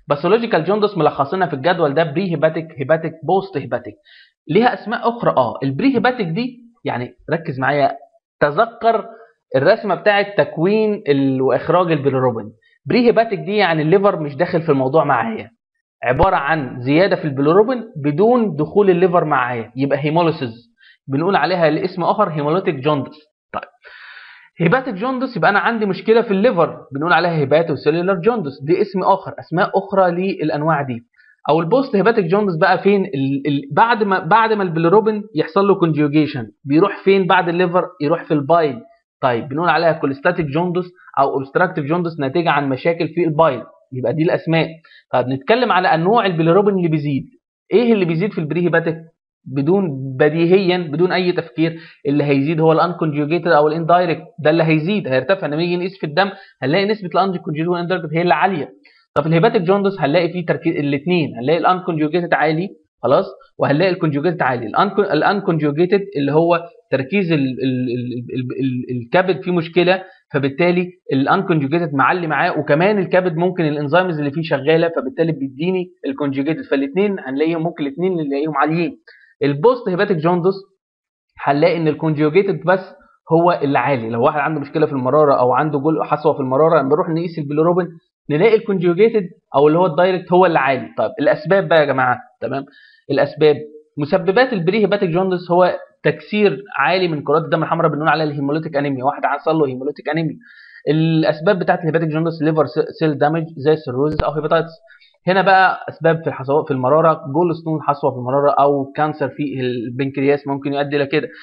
باثولوجيكال جوندس ملخصينها في الجدول ده بري هيباتيك هيباتيك بوست هيباتيك ليها اسماء اخرى اه البري هيباتيك دي يعني ركز معايا تذكر الرسمه بتاعه تكوين ال... واخراج البيليروبين بري هيباتيك دي يعني الليفر مش داخل في الموضوع معايا عباره عن زياده في البيليروبين بدون دخول الليفر معايا يبقى هيموليسيس بنقول عليها الاسم اخر هيموليتيك جوندس طيب هيباتيك جوندس يبقى انا عندي مشكله في الليفر بنقول عليها هيباتو سيلولار جوندس دي اسم اخر اسماء اخرى للانواع دي او البوست هيباتيك جوندس بقى فين ال ال بعد ما بعد ما البيليروبين يحصل له كونجوجيشن بيروح فين بعد الليفر يروح في البايل طيب بنقول عليها كوليستاتيك جوندس او اوبستراكتيف جوندس ناتجه عن مشاكل في البايل يبقى دي الاسماء طيب نتكلم على انواع البيليروبين اللي بيزيد ايه اللي بيزيد في البري هيباتيك بدون بديهيا بدون اي تفكير اللي هيزيد هو الانكونجوجيتد او الاندايركت ده اللي هيزيد هيرتفع لما نيجي نقيس في الدم هنلاقي نسبه الانكونجوجيتد والاندايركت هي اللي عاليه طب في الهيباتيك جوندس هنلاقي فيه تركيز الاثنين هنلاقي الانكونجوجيتد عالي خلاص وهنلاقي الكونجوجيتد عالي الانكونجوجيتد اللي هو تركيز ال ال ال ال الكبد فيه مشكله فبالتالي الانكونجوجيتد معلي معاه وكمان الكبد ممكن الانزيمز اللي فيه شغاله فبالتالي بيديني الكونجوجيتد فالاثنين هنلاقيهم ممكن الاثنين نلاقيهم عاليين البوست هيباتيك جوندس هنلاقي ان الكونجوجيتد بس هو اللي عالي لو واحد عنده مشكله في المراره او عنده جل حصوه في المراره لما نروح نقيس البيليروبين نلاقي الكونجوجيتد او اللي هو الدايركت هو اللي عالي طيب الاسباب بقى يا جماعه تمام الاسباب مسببات البري هيباتيك جوندس هو تكسير عالي من كرات الدم الحمراء بنقول عليها الهيموليتيك انيميا واحد حصل له هيموليتيك انيميا الاسباب بتاعت الهيباتيك جوندس ليفر سيل دامج زي السيروزس او هيباتيتس هنا بقى اسباب في الحصوات في المراره جول ستون حصوه في المراره او كانسر في البنكرياس ممكن يؤدي الى كده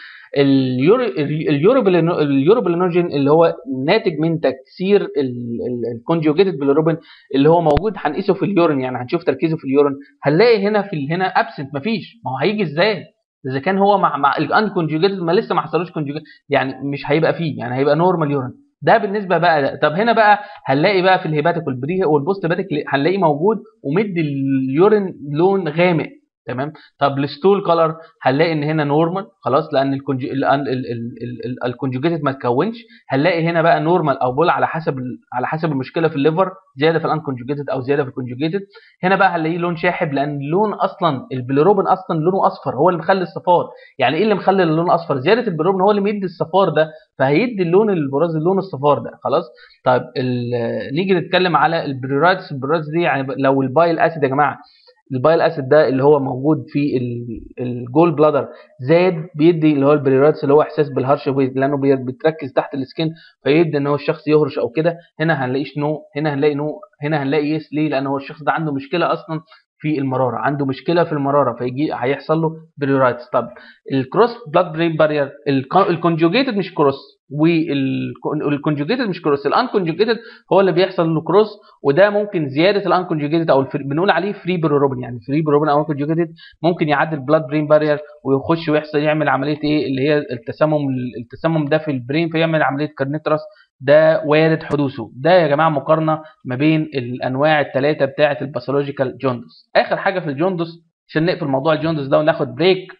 اليوروبلينوجين اللي هو ناتج من تكسير الكونجوجيتد بالروبين اللي هو موجود هنقيسه في اليورين يعني هنشوف تركيزه في اليورين هنلاقي هنا في هنا ابسنت مفيش ما هو هيجي ازاي اذا كان هو مع مع الانكونجوجيتد ما لسه ما حصلوش كونجوجيتد يعني مش هيبقى فيه يعني هيبقى نورمال يورين ده بالنسبه بقى ده. طب هنا بقى هنلاقي بقى في الهيباتيك والبري والبوست هيباتيك هنلاقيه موجود ومدي اليورين لون غامق تمام طب الستول كلر هنلاقي ان هنا نورمال خلاص لان الكونجوجيتد ما تكونش هنلاقي هنا بقى نورمال او بول على حسب على حسب المشكله في الليفر زياده في الانكونجوجيتد او زياده في الكونجوجيتد هنا بقى هنلاقيه لون شاحب لان اللون اصلا البيليروبين اصلا لونه اصفر هو اللي مخلي الصفار يعني ايه اللي مخلي اللون اصفر زياده البيليروبين هو اللي مدي الصفار ده فهيدي اللون البراز اللون الصفار ده خلاص طيب نيجي نتكلم على البريرايتس البريرايتس دي يعني لو البايل اسيد يا جماعه البايل اسيد ده اللي هو موجود في الجول بلادر زاد بيدي اللي هو البريراتس اللي هو احساس بالهرش لانه بتركز تحت السكين فيبدا ان هو الشخص يهرش او كده هنا هنلاقيش نو هنا هنلاقي نو هنا هنلاقي يس ليه لان هو الشخص ده عنده مشكله اصلا في المراره عنده مشكله في المراره فيجي هيحصل له بريرايتس طب الكروس بلاد برين بارير الكونجوجيتد مش كروس والكونجوجيتد مش كروس الانكونجوجيتد هو اللي بيحصل له كروس وده ممكن زياده الانكونجوجيتد او الفري بنقول عليه فري بروبين يعني فري بروبين او انكونجوجيتد ممكن يعدي البلاد برين بارير ويخش ويحصل يعمل عمليه ايه اللي هي التسمم التسمم ده في البرين فيعمل عمليه كارنيتراس ده وارد حدوثه ده يا جماعه مقارنه ما بين الانواع الثلاثه بتاعه الباثولوجيكال جوندس اخر حاجه في الجوندس عشان نقفل موضوع الجوندس ده وناخد بريك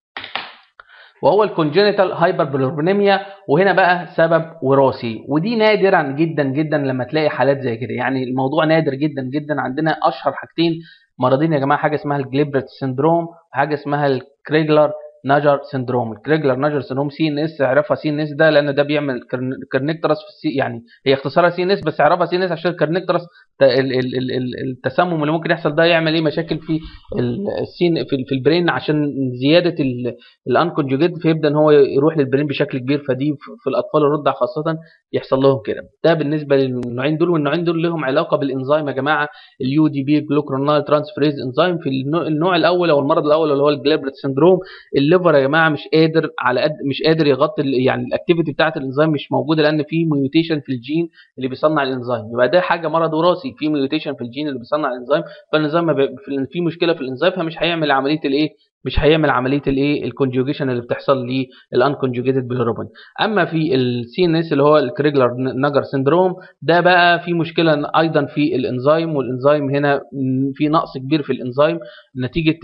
وهو الكونجنتال هايبربلوربينيميا وهنا بقى سبب وراثي ودي نادرا جدا جدا لما تلاقي حالات زي كده يعني الموضوع نادر جدا جدا عندنا اشهر حاجتين مرضين يا جماعه حاجه اسمها الجليبرت سيندروم وحاجه اسمها الكريجلر ناجر سندروم الكريجلر ناجر سندروم سي ان اس اعرفها سي ان اس ده لان ده بيعمل كرنكترس في السي يعني هي اختصارها سي ان اس بس اعرفها سي ان اس عشان الكرنكترس التسمم اللي ممكن يحصل ده يعمل ايه مشاكل في السين في, في البرين عشان زياده الانكونجوجيت فيبدا ان هو يروح للبرين بشكل كبير فدي في الاطفال الرضع خاصه يحصل لهم كده ده بالنسبه للنوعين دول والنوعين دول لهم علاقه بالانزيم يا جماعه اليو دي بي جلوكرونال ترانسفريز انزيم في النوع الاول او المرض الاول اللي هو الجليبرت سندروم الليفر يا جماعه مش قادر على قد مش قادر يغطي يعني الاكتيفيتي بتاعه الانزيم مش موجوده لان في ميوتيشن في الجين اللي بيصنع الانزيم يبقى ده حاجه مرض وراثي في ميوتيشن في الجين اللي بيصنع الانزيم فالانزيم في مشكله في الانزيم فمش هيعمل عمليه الايه مش هيعمل عمليه الايه الكونجوجيشن اللي بتحصل للانكونجوجيتد بالروبين اما في السي ان اس اللي هو الكريجلر نجر سندروم ده بقى في مشكله ايضا في الانزيم والانزيم هنا في نقص كبير في الانزيم نتيجه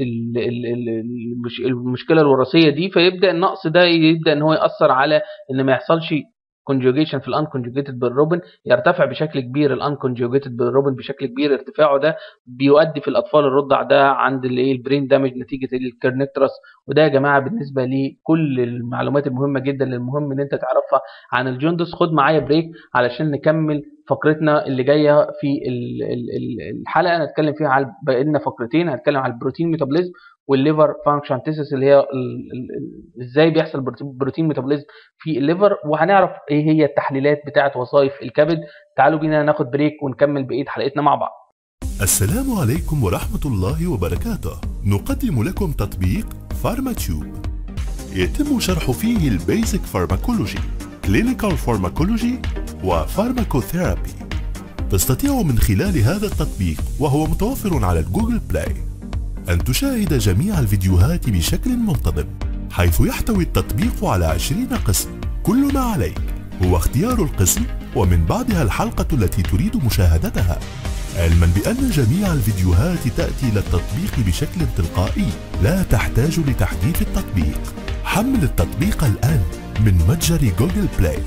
المشكله الوراثيه دي فيبدا النقص ده يبدا ان هو ياثر على ان ما يحصلش كونجوجيشن في الانكونجوجيتد بالروبن يرتفع بشكل كبير الانكونجوجيتد بالروبن بشكل كبير ارتفاعه ده بيؤدي في الاطفال الرضع ده عند الايه البرين دامج نتيجه الكرنكترس وده يا جماعه بالنسبه لكل المعلومات المهمه جدا المهم ان انت تعرفها عن الجوندس خد معايا بريك علشان نكمل فقرتنا اللي جايه في الحلقه هنتكلم فيها على بقينا فقرتين هنتكلم على البروتين ميتابوليزم والليفر فانكشن تيسس اللي هي ازاي بيحصل بروتين ميتابوليزم في الليفر وهنعرف ايه هي التحليلات بتاعه وظائف الكبد تعالوا بينا ناخد بريك ونكمل بقيه حلقتنا مع بعض السلام عليكم ورحمة الله وبركاته نقدم لكم تطبيق فارماتيوب يتم شرح فيه البيزك فارماكولوجي كلينيكال فارماكولوجي وفارماكوثيرابي تستطيع من خلال هذا التطبيق وهو متوفر على الجوجل بلاي أن تشاهد جميع الفيديوهات بشكل منتظم حيث يحتوي التطبيق على 20 قسم كل ما عليك هو اختيار القسم ومن بعدها الحلقة التي تريد مشاهدتها علما بأن جميع الفيديوهات تأتي إلى التطبيق بشكل تلقائي لا تحتاج لتحديث التطبيق حمل التطبيق الآن من متجر جوجل بلاي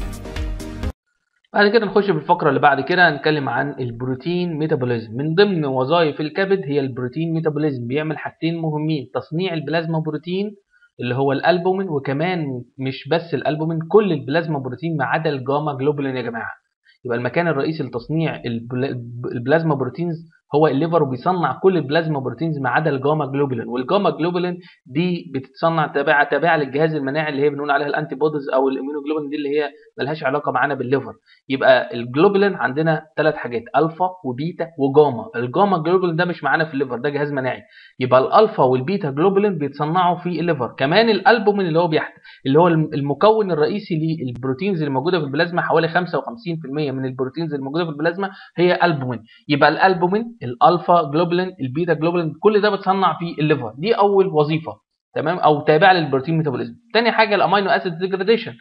بعد كده نخش في الفقرة اللي بعد كده هنتكلم عن البروتين ميتابوليزم من ضمن وظائف الكبد هي البروتين ميتابوليزم بيعمل حاجتين مهمين تصنيع البلازما بروتين اللي هو الالبومين وكمان مش بس الالبومين كل البلازما بروتين ما عدا الجاما جلوبولين يا جماعه يبقى المكان الرئيسي لتصنيع البلازما بروتينز هو الليفر وبيصنع كل البلازما بروتينز ما عدا الجاما جلوبولين والجاما جلوبولين دي بتتصنع تابعه تابعه للجهاز المناعي اللي هي بنقول عليها الانتي بوديز او الاميونوجلوبولين دي اللي هي ملهاش علاقه معانا بالليفر يبقى الجلوبولين عندنا ثلاث حاجات الفا وبيتا وجاما الجاما جلوبولين ده مش معانا في الليفر ده جهاز مناعي يبقى الالفا والبيتا جلوبولين بيتصنعوا في الليفر كمان الالبومين اللي هو بيحت... اللي هو المكون الرئيسي للبروتينز اللي موجوده في البلازما حوالي 55% من البروتينز اللي موجوده في البلازما هي البومين يبقى الالبومين الالفا جلوبولين البيتا جلوبولين كل ده بتصنع في الليفر دي اول وظيفه تمام او تابعه للبروتين ميتابوليزم تاني حاجه الامينو اسيد ديجراديشن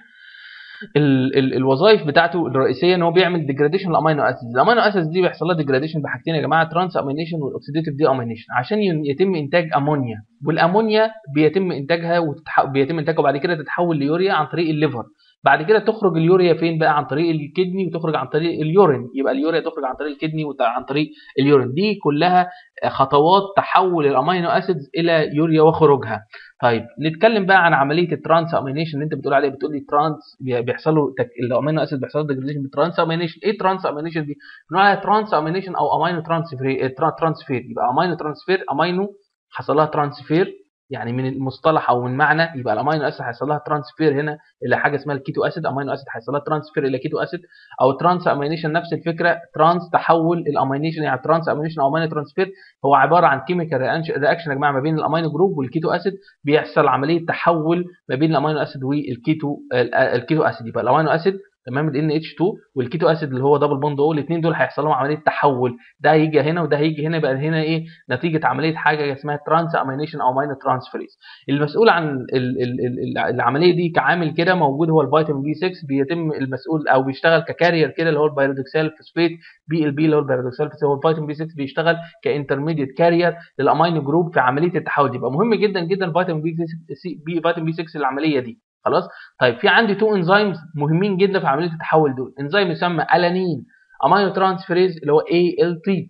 ال ال الوظائف بتاعته الرئيسيه ان هو بيعمل ديجراديشن للامينو اسيد الامينو اسيد دي بيحصل لها ديجراديشن بحاجتين يا جماعه ترانس امينيشن والاكسيديتيف دي امينيشن عشان يتم انتاج امونيا والامونيا بيتم انتاجها وتتح... بيتم انتاجها وبعد كده تتحول ليوريا عن طريق الليفر بعد كده تخرج اليوريا فين بقى عن طريق الكدني وتخرج عن طريق اليورين يبقى اليوريا تخرج عن طريق الكدني وعن طريق اليورين دي كلها خطوات تحول الامينو اسيدز الى يوريا وخروجها طيب نتكلم بقى عن عمليه الترانس امينيشن اللي انت بتقول عليها بتقول لي ترانس بيحصل له تك... الامينو اسيد بيحصل له ديجريديشن بالترانس امينيشن ايه ترانس امينيشن دي بنقول عليها ترانس امينيشن او امينو ترانسفير ترانسفير يبقى امينو ترانسفير امينو حصل لها ترانسفير يعني من المصطلح او من معنى يبقى الامينو اسيد هيحصل لها ترانسفير هنا الى حاجه اسمها الكيتو اسيد امينو اسيد هيحصل لها ترانسفير الى كيتو اسيد او ترانس امينيشن نفس الفكره ترانس تحول الامينيشن يعني ترانس امينيشن او امينو ترانسفير هو عباره عن كيميكال رياكشن يا جماعه ما بين الامينو جروب والكيتو اسيد بيحصل عمليه تحول ما بين الامينو اسيد والكيتو الكيتو اسيد يبقى الامينو اسيد تمام ال NH2 والكيتو اسيد اللي هو دبل بوند او الاثنين دول هيحصل لهم عمليه تحول ده هيجي هنا وده هيجي هنا يبقى هنا ايه نتيجه عمليه حاجه اسمها ترانس امينيشن او ماينو ترانسفيريز المسؤول عن ال ال ال العمليه دي كعامل كده موجود هو الفيتامين بي 6 بيتم المسؤول او بيشتغل ككارير كده اللي هو البيرودكسال فوسفيت بي ال بي اللي هو البيرودكسال فوسفيت هو الفيتامين بي 6 بيشتغل كانترميديت كارير للامينو جروب في عمليه التحول يبقى مهم جدا جدا الفيتامين بي 6 بي فيتامين بي 6 العمليه دي خلاص طيب في عندي تو انزيمز مهمين جدا في عمليه التحول دول انزيم يسمى الانين امينو ترانسفيريز اللي هو ALT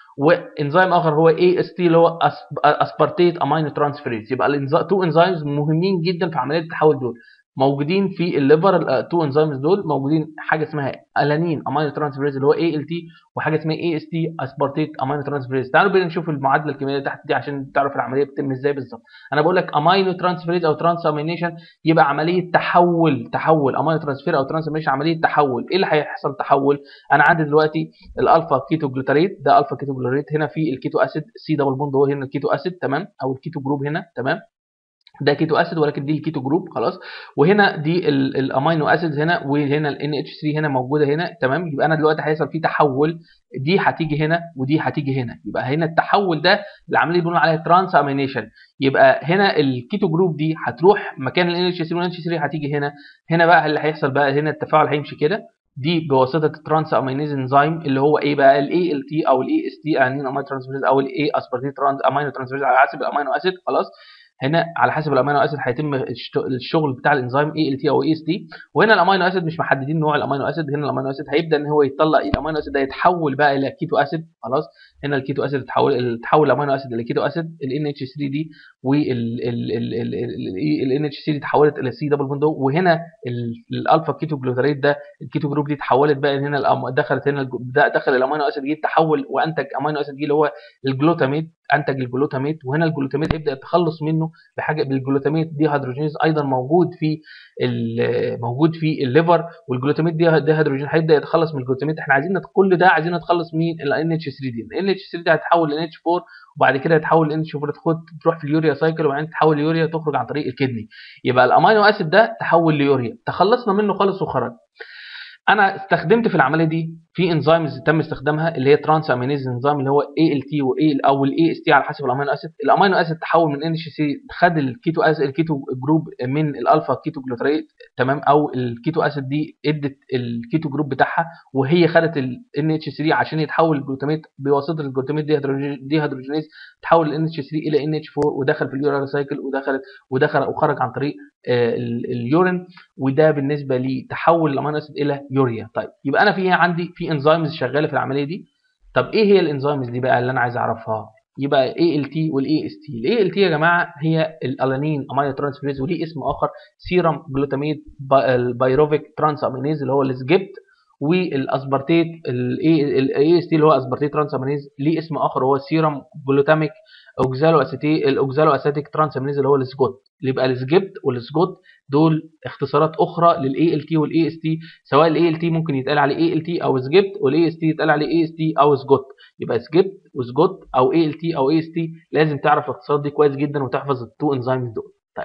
وانزيم اخر هو AST اللي هو اسبارتيت امينو ترانسفيريز يبقى التو انزيمز مهمين جدا في عمليه التحول دول موجودين في الليفر التو انزيمز دول موجودين حاجه اسمها الانين امينو ترانسفيريز اللي هو ALT وحاجه اسمها AST اسبارتيت امينو ترانسفيريز تعالوا بينا نشوف المعادله الكيميائيه اللي تحت دي عشان تعرف العمليه بتتم ازاي بالظبط انا بقول لك امينو ترانسفيريز او ترانس امينيشن يبقى عمليه تحول تحول امينو ترانسفير او ترانس امينيشن عمليه تحول ايه اللي هيحصل تحول انا عندي دلوقتي الالفا كيتو جلوتاريت ده الفا كيتو جلوتاريت هنا في الكيتو اسيد سي دبل بوند هو هنا الكيتو اسيد تمام او الكيتو جروب هنا تمام ده كيتو اسيد ولكن دي الكيتو جروب خلاص وهنا دي الامينو اسيدز هنا وهنا ال NH3 هنا موجوده هنا تمام يبقى انا دلوقتي هيحصل فيه تحول دي هتيجي هنا ودي هتيجي هنا يبقى هنا التحول ده العمليه اللي بنقول عليها ترانس امينيشن يبقى هنا الكيتو جروب دي هتروح مكان ال NH3 وال NH3 هتيجي هنا هنا بقى اللي هيحصل بقى هنا التفاعل هيمشي كده دي بواسطه الترانس امينيز انزيم اللي هو ايه بقى الاي ال تي او الاي اس تي انين امينو ترانسفيرز او الاي اسبارتيت ترانس امينو ترانسفيرز على حسب الامينو اسيد خلاص هنا على حسب الامينو اسيد هيتم الشغل بتاع الانزيم اي ال تي او اي اس تي وهنا الامينو اسيد مش محددين نوع الامينو اسيد هنا الامينو اسيد هيبدا ان هو يطلع الامينو اسيد ده يتحول بقى الى كيتو اسيد خلاص هنا الكيتو اسيد تحول تحول الامينو اسيد الى كيتو اسيد ال اتش 3 دي وال اتش 3 دي تحولت الى سي دبل بوند وهنا الالفا كيتو جلوتاريت ده الكيتو جروب دي تحولت بقى هنا دخلت هنا دخل الامينو اسيد جديد تحول وانتج امينو اسيد جديد اللي هو الجلوتاميت انتج الجلوتاميت وهنا الجلوتاميت يبدا يتخلص منه بحاجه بالجلوتاميت دي هيدروجينيز ايضا موجود في موجود في الليفر والجلوتاميت دي ده هيدروجين هيبدا يتخلص من الجلوتاميت احنا عايزين كل ده عايزين نتخلص من ال NH 3 دي ال NH 3 دي هتتحول ل NH 4 وبعد كده تحول ل NH 4 تاخد تروح في اليوريا سايكل وبعدين تحول ليوريا تخرج عن طريق الكدني يبقى الامينو اسيد ده تحول ليوريا تخلصنا منه خالص وخرج انا استخدمت في العمليه دي في انزيمز تم استخدامها اللي هي ترانس امينيز انزيم اللي هو اي ال تي واي او الاي اس تي على حسب الامينو اسيد الامينو اسيد تحول من ان سي خد الكيتو اسيد الكيتو جروب من الالفا كيتو جلوتريت تمام او الكيتو اسيد دي ادت الكيتو جروب بتاعها وهي خدت الان اتش 3 عشان يتحول الجلوتاميت بواسطه الجلوتاميت دي دي هيدروجينيز تحول الان اتش 3 الى ان اتش 4 ودخل في اليورال سايكل ودخلت ودخل وخرج عن طريق اليورين وده بالنسبه لتحول الامينو اسيد الى يوريا طيب يبقى انا في عندي في انزيمز شغاله في العمليه دي طب ايه هي الانزيمز دي بقى اللي انا عايز اعرفها يبقى اي ال تي والاي اس تي الاي ال تي يا جماعه هي الالانين امينو ترانسفيريز وليه اسم اخر سيرم جلوتاميت بايروفيك ترانس امينيز اللي هو السجبت والاسبرتيت الاي اس تي اللي هو اسبرتيت ترانس امينيز ليه اسم اخر هو سيرم جلوتاميك اوكزالو اسيتي الاوكزالو اسيتيك ترانس امينيز اللي هو السجوت اللي يبقى السجبت والسجوت دول اختصارات اخرى للاي ال تي والاي اس تي سواء الاي ال تي ممكن يتقال عليه اي ال تي او سجبت والاي اس تي يتقال عليه اي اس تي او سجوت يبقى سجبت وسجوت او اي ال تي او اي اس تي لازم تعرف الاختصارات دي كويس جدا وتحفظ التو انزيمز دول طيب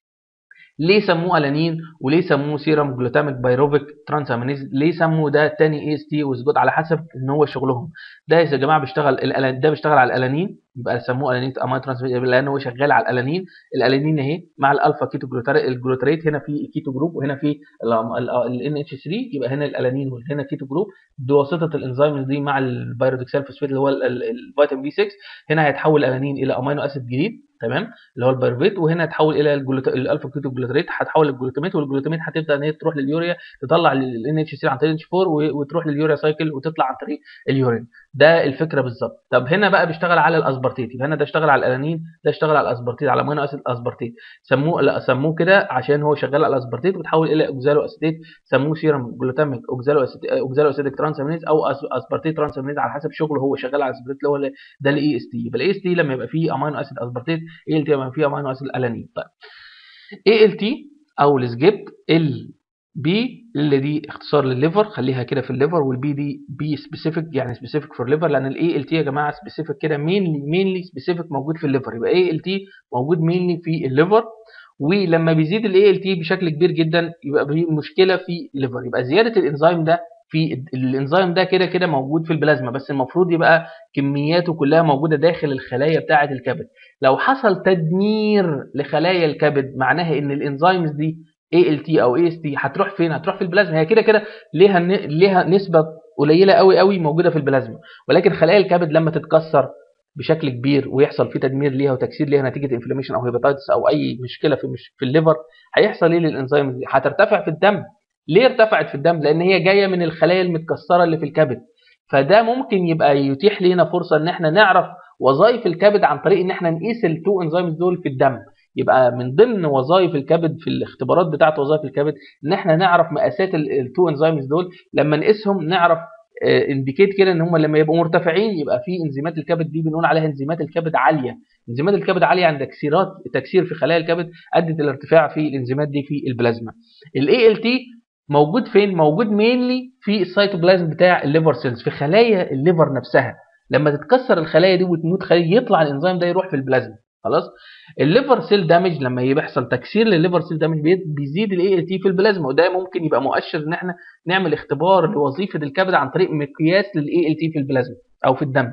ليه سموه الانين وليه سموه سيرم جلوتاميك بايروفيك ترانس امينيز ليه سموا ده تاني اي اس تي وسجوت على حسب ان هو شغلهم ده يا جماعه بيشتغل ده بيشتغل على الالانين يبقى سموه الانين امينو ترانس لان هو شغال على الالانين الالانين اهي مع الالفا كيتو الجلوتريت هنا في كيتو جروب وهنا في الان اتش 3 يبقى هنا الالانين وهنا كيتو جروب بواسطه الانزيمز دي مع البيرودكسال فوسفات اللي هو الفيتامين بي 6 هنا هيتحول الالانين الى امينو اسيد جديد تمام اللي هو البيرفيت وهنا هتحول الى الالفا كيتو جلوتريت هتحول الجلوتاميت والجلوتاميت هتبدا ان هي تروح لليوريا تطلع الان اتش 3 عن طريق اتش 4 وتروح لليوريا سايكل وتطلع عن طريق اليورين ده الفكره بالظبط طب هنا بقى بيشتغل على الاسبرتيت يبقى هنا ده اشتغل على الالانين ده اشتغل على الاسبرتيت على امينو اسيد اسبرتيت سموه لا سموه كده عشان هو شغال على الاسبرتيت وتحول الى اوكزالو اسيتيت سموه سيرم جلوتاميك اوكزالو اوكزالو اسيتيك ترانسامينيز او اسبرتيت ترانسامينيز على حسب شغله هو شغال على الاسبرتيت اللي هو ده الاي اس تي يبقى الاي اس تي لما يبقى فيه امينو اسيد اسبرتيت اي ال تي لما فيه امينو اسيد الانين طيب اي ال تي او السجبت ال بي اللي دي اختصار للليفر خليها كده في الليفر والبي دي بي سبيسيفيك يعني سبيسيفيك فور ليفر لان الاي ال تي يا جماعه سبيسيفيك كده مينلي مينلي سبيسيفيك موجود في الليفر يبقى اي ال تي موجود مينلي في الليفر ولما بيزيد الاي ال تي بشكل كبير جدا يبقى في مشكله في الليفر يبقى زياده الانزيم ده في الانزيم ده كده كده موجود في البلازما بس المفروض يبقى كمياته كلها موجوده داخل الخلايا بتاعه الكبد لو حصل تدمير لخلايا الكبد معناها ان الانزيمز دي اي ال تي او اي اس تي هتروح فين هتروح في البلازما هي كده كده ليها ليها نسبه قليله قوي قوي موجوده في البلازما ولكن خلايا الكبد لما تتكسر بشكل كبير ويحصل فيه تدمير ليها وتكسير ليها نتيجه انفلاميشن او هيباتيتس او اي مشكله في مش في الليفر هيحصل ايه للانزيم دي هترتفع في الدم ليه ارتفعت في الدم لان هي جايه من الخلايا المتكسره اللي في الكبد فده ممكن يبقى يتيح لنا فرصه ان احنا نعرف وظائف الكبد عن طريق ان احنا نقيس التو انزيمز دول في الدم يبقى من ضمن وظائف الكبد في الاختبارات بتاعه وظائف الكبد ان احنا نعرف مقاسات التو انزيمز دول لما نقيسهم نعرف انديكيت كده ان هم لما يبقوا مرتفعين يبقى في انزيمات الكبد دي بنقول عليها انزيمات الكبد عاليه انزيمات الكبد عاليه عند تكسيرات تكسير في خلايا الكبد ادت الارتفاع في الانزيمات دي في البلازما الاي ال تي موجود فين موجود مينلي في السيتوبلازم بتاع الليفر سيلز في خلايا الليفر نفسها لما تتكسر الخلايا دي وتموت خلايا يطلع الانزيم ده يروح في البلازما خلاص الليفر سيل دامج لما يحصل تكسير للليفر سيل دامج بيزيد الاي ال تي في البلازما وده ممكن يبقى مؤشر ان احنا نعمل اختبار لوظيفه الكبد عن طريق مقياس للاي ال تي في البلازما او في الدم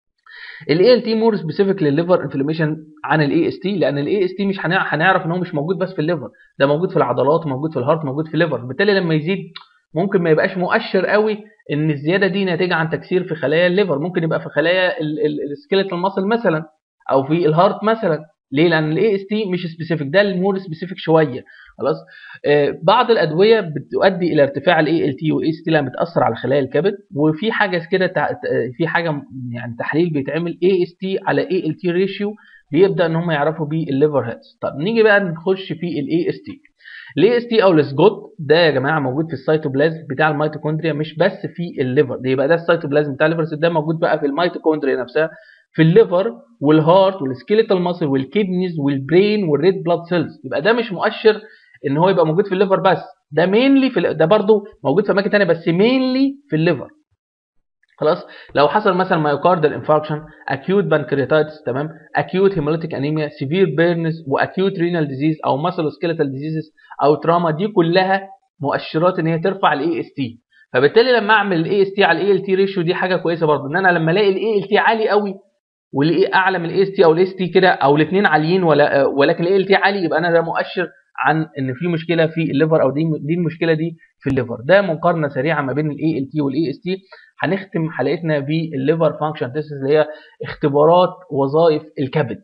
الاي ال تي مور سبيسيفيك للليفر انفلاميشن عن الاي اس تي لان الاي اس تي مش هنعرف ان هو مش موجود بس في الليفر ده موجود في العضلات موجود في الهارت موجود في الليفر بالتالي لما يزيد ممكن ما يبقاش مؤشر قوي ان الزياده دي ناتجه عن تكسير في خلايا الليفر ممكن يبقى في خلايا السكيلتال ماسل مثلا او في الهارت مثلا ليه لان الاي اس تي مش سبيسيفيك ده المور سبيسيفيك شويه خلاص آه بعض الادويه بتؤدي الى ارتفاع الاي ال تي والاي اس تي لما بتاثر على خلايا الكبد وفي حاجه كده تع... في حاجه يعني تحليل بيتعمل اي اس تي على اي ال تي ريشيو بيبدا ان هم يعرفوا بيه الليفر هيدز طب نيجي بقى نخش في الاي اس تي الاي اس تي او السجوت ده يا جماعه موجود في السيتوبلازم بتاع الميتوكوندريا مش بس في الليفر ده يبقى ده السيتوبلازم بتاع الليفر ده موجود بقى في الميتوكوندريا نفسها في الليفر والهارت والسكيليتال ماسل والكيدنيز والبرين والريد بلاد سيلز يبقى ده مش مؤشر ان هو يبقى موجود في الليفر بس ده مينلي في ده برضه موجود في اماكن ثانيه بس مينلي في الليفر خلاص لو حصل مثلا مايوكاردال انفاركشن اكيوت بانكرياتايتس تمام اكيوت هيموليتيك انيميا سيفير بيرنز واكيوت رينال ديزيز او ماسل سكيليتال ديزيزز او تراما دي كلها مؤشرات ان هي ترفع الاي اس تي فبالتالي لما اعمل الاي اس تي على الاي ال تي ريشيو دي حاجه كويسه برضه ان انا لما الاقي الاي ال تي عالي قوي والاقي اعلى من الاي اس تي او الاس تي كده او الاثنين عاليين ولا ولكن الاي ال تي عالي يبقى انا ده مؤشر عن ان في مشكله في الليفر او دي دي المشكله دي في الليفر ده مقارنه سريعه ما بين الاي ال تي والاي اس تي هنختم حلقتنا بالليفر فانكشن تيست اللي هي اختبارات وظائف الكبد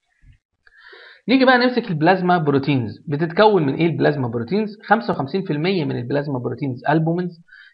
نيجي بقى نمسك البلازما بروتينز بتتكون من ايه البلازما بروتينز 55% من البلازما بروتينز البومينز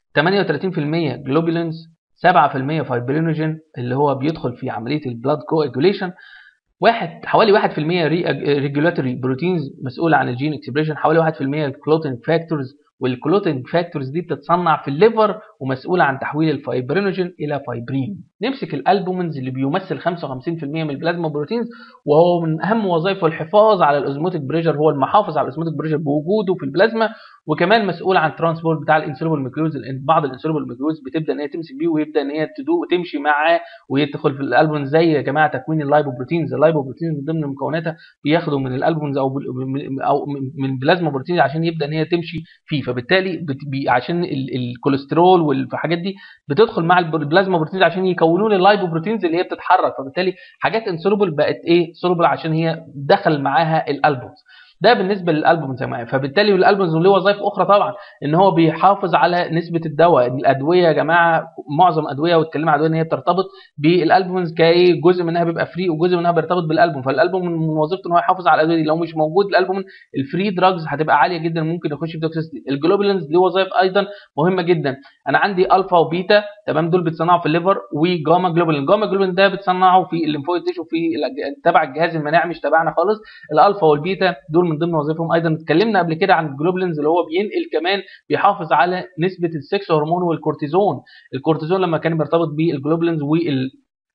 38% جلوبولينز 7% فايبرينوجين اللي هو بيدخل في عمليه البلاد كواجوليشن واحد حوالي 1% ريجولاتوري بروتينز مسؤوله عن الجين اكسبريشن حوالي 1% الكلوتين فاكتورز والكلوتين فاكتورز دي بتتصنع في الليفر ومسؤوله عن تحويل الفايبرينوجين الى فايبرين نمسك الالبومينز اللي بيمثل 55% من البلازما بروتينز وهو من اهم وظائفه الحفاظ على الاوزموتيك بريشر هو المحافظ على الاوزموتيك بريشر بوجوده في البلازما وكمان مسؤول عن ترانسبورت بتاع الانسولوبل ميكلوز بعض الانسولوبل ميكلوز بتبدا ان هي تمسك بيه ويبدا ان هي تدوق وتمشي معاه ويدخل في الالبومينز زي يا جماعه تكوين اللايبوبروتينز اللايبوبروتينز من ضمن مكوناتها بياخدوا من الالبومينز او او من البلازما بروتينز عشان يبدا ان هي تمشي فيه فبالتالي بي عشان الكوليسترول والحاجات دي بتدخل مع البلازما بروتينز عشان يكونوا لي اللايبوبروتينز اللي هي بتتحرك فبالتالي حاجات انسولوبل بقت ايه سولوبل عشان هي دخل معاها الالبومز ده بالنسبه للالبوم زي ما فبالتالي الالبومز له وظائف اخرى طبعا ان هو بيحافظ على نسبه الدواء الادويه يا جماعه معظم ادويه واتكلمنا عن ان هي بترتبط بالالبومز كايه جزء منها بيبقى فري وجزء منها بيرتبط بالالبوم فالالبوم من وظيفته ان هو يحافظ على الادويه دي لو مش موجود الالبوم الفري دراجز هتبقى عاليه جدا ممكن يخش في توكسيستي الجلوبولينز له وظائف ايضا مهمه جدا انا عندي الفا وبيتا تمام دول بيتصنعوا في الليفر وجاما جلوبولين جاما جلوبولين ده بتصنعه في الليمفويد تيشو في تبع الجهاز المناعي مش تبعنا خالص الالفا والبيتا دول من ضمن وظائفهم ايضا اتكلمنا قبل كده عن الجلوبلينز اللي هو بينقل كمان بيحافظ على نسبه السكس هرمون والكورتيزون الكورتيزون لما كان بيرتبط بالجلوبلينز وال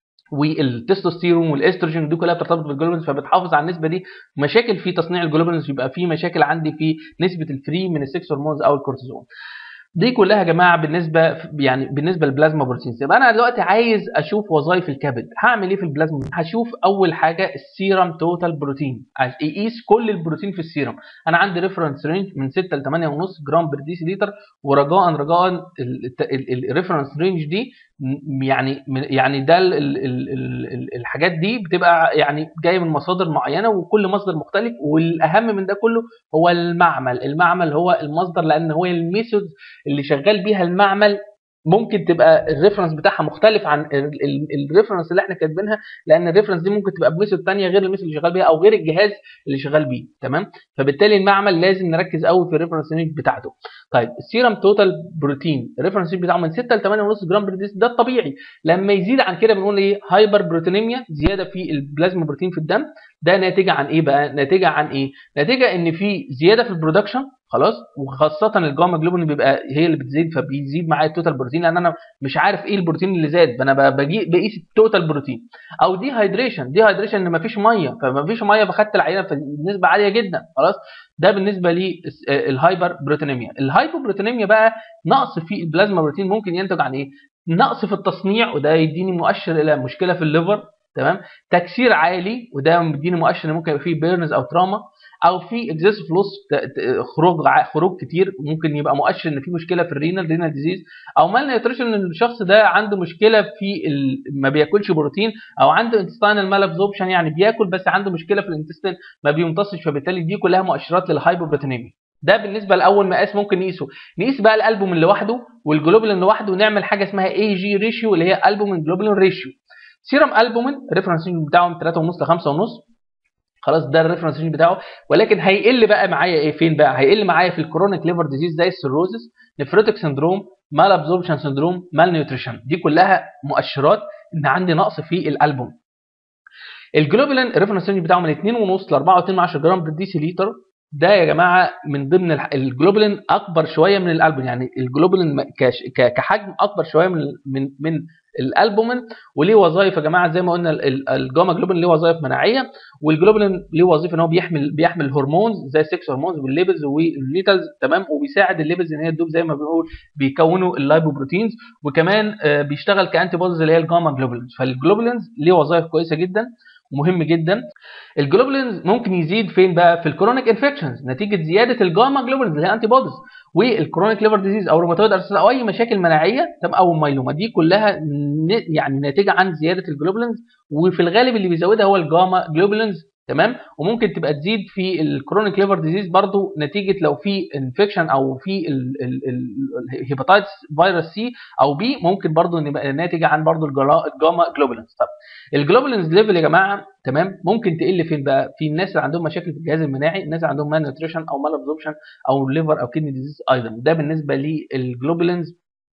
والتستوستيرون والاستروجين دي كلها بترتبط بالجلوبلينز فبتحافظ على النسبه دي مشاكل في تصنيع الجلوبلينز يبقى في مشاكل عندي في نسبه الفري من السكس هرمونز او الكورتيزون دي كلها يا جماعه بالنسبه يعني بالنسبه للبلازما بروتينز يبقى انا دلوقتي عايز اشوف وظائف الكبد هعمل ايه في البلازما هشوف اول حاجه السيرم توتال بروتين اقيس كل البروتين في السيرم انا عندي ريفرنس رينج من 6 ل 8.5 جرام بر ديسي لتر ورجاء رجاء الريفرنس رينج دي يعني يعني ده ال ال ال الحاجات دي بتبقى يعني جايه من مصادر معينه وكل مصدر مختلف والاهم من ده كله هو المعمل المعمل هو المصدر لان هو الميثود اللي شغال بيها المعمل ممكن تبقى الريفرنس بتاعها مختلف عن الريفرنس اللي احنا كاتبينها لان الريفرنس دي ممكن تبقى بميثود ثانيه غير الميثود اللي شغال بيها او غير الجهاز اللي شغال بيه تمام فبالتالي المعمل لازم نركز قوي في الريفرنس بتاعته طيب السيرم توتال بروتين الريفرنس بتاعه من 6 ل 8.5 جرام بر ده الطبيعي لما يزيد عن كده بنقول ايه هايبر بروتينيميا زياده في البلازما بروتين في الدم ده ناتجه عن ايه بقى ناتجه عن ايه ناتجه ان في زياده في البرودكشن خلاص وخاصه الجاما جلوبولين بيبقى هي اللي بتزيد فبيزيد معايا التوتال بروتين لان انا مش عارف ايه البروتين اللي زاد انا بجي بقيس التوتال بروتين او دي هايدريشن دي هايدريشن ان مفيش ميه فمفيش ميه فخدت العينه فالنسبه عاليه جدا خلاص ده بالنسبه للهايبر بروتينيميا الهايبوبروتينيميا بقى نقص في البلازما بروتين ممكن ينتج عن ايه نقص في التصنيع وده يديني مؤشر الى مشكله في الليفر تمام تكسير عالي وده بيديني مؤشر ان ممكن يبقى فيه بيرنز او تراما او في اكزيسيف لوس خروج خروج كتير ممكن يبقى مؤشر ان في مشكله في الرينال رينال ديزيز او مال نيوتريشن ان الشخص ده عنده مشكله في ال... ما بياكلش بروتين او عنده انتستينال مال ابزوربشن يعني بياكل بس عنده مشكله في الانتستين ما بيمتصش فبالتالي دي كلها مؤشرات للهايبوبروتينيميا ده بالنسبه لاول مقاس ممكن نقيسه نقيس بقى الالبومين لوحده والجلوبولين لوحده ونعمل حاجه اسمها اي جي ريشيو اللي هي البومين جلوبولين ريشيو سيرم البومين ريفرنس بتاعهم 3.5 ل 5.5 خلاص ده الريفرنس رينج بتاعه ولكن هيقل بقى معايا ايه فين بقى هيقل معايا في الكرونيك ليفر ديزيز زي السيروزس نفروتيك سندروم مال ابزوربشن سندروم مال نيوتريشن دي كلها مؤشرات ان عندي نقص في الالبوم الجلوبولين الريفرنس رينج بتاعه من 2.5 ل 4.2 جرام بر ديسيليتر ده يا جماعه من ضمن الح- الجلوبولين اكبر شويه من الالبومين يعني الجلوبولين م- كش- ك- كحجم اكبر شويه من من من الالبومين وليه وظائف يا جماعه زي ما قلنا ال- ال- الجاما جلوبولين ليه وظائف مناعيه والجلوبولين ليه وظيفه ان هو بيحمل بيحمل هرمونز زي السكس هرمونز والليبيدز والليتلز تمام وبيساعد الليبيدز ان هي تدوب زي ما بنقول بيكونوا اللايبوبروتينز وكمان آه، بيشتغل كانتي بوديز اللي هي الجاما جلوبولينز فالجلوبولينز ليه وظائف كويسه جدا ومهم جدا الجلوبولينز ممكن يزيد فين بقى في الكرونيك انفكشنز نتيجه زياده الجاما جلوبولينز اللي هي انتي بوديز والكرونيك ليفر ديزيز او روماتويد ارثرايتس او اي مشاكل مناعيه تمام او مايلوما دي كلها ن- يعني ناتجه عن زياده الجلوبولينز وفي الغالب اللي بيزودها هو الجاما جلوبولينز تمام وممكن تبقى تزيد في الكرونيك ليفر ديزيز برضو نتيجه لو في انفكشن او في الهيباتايتس فيروس سي او بي ممكن برضو نبقى ناتجه عن برضو الجرا- الجاما جلوبولينز طب الجلوبولينز ليفل يا جماعه تمام ممكن تقل فين بقى في الناس اللي عندهم مشاكل في الجهاز المناعي الناس اللي عندهم مان نيوتريشن او مال ابزوربشن او ليفر او كدني ديزيز ايضا ده بالنسبه للجلوبولينز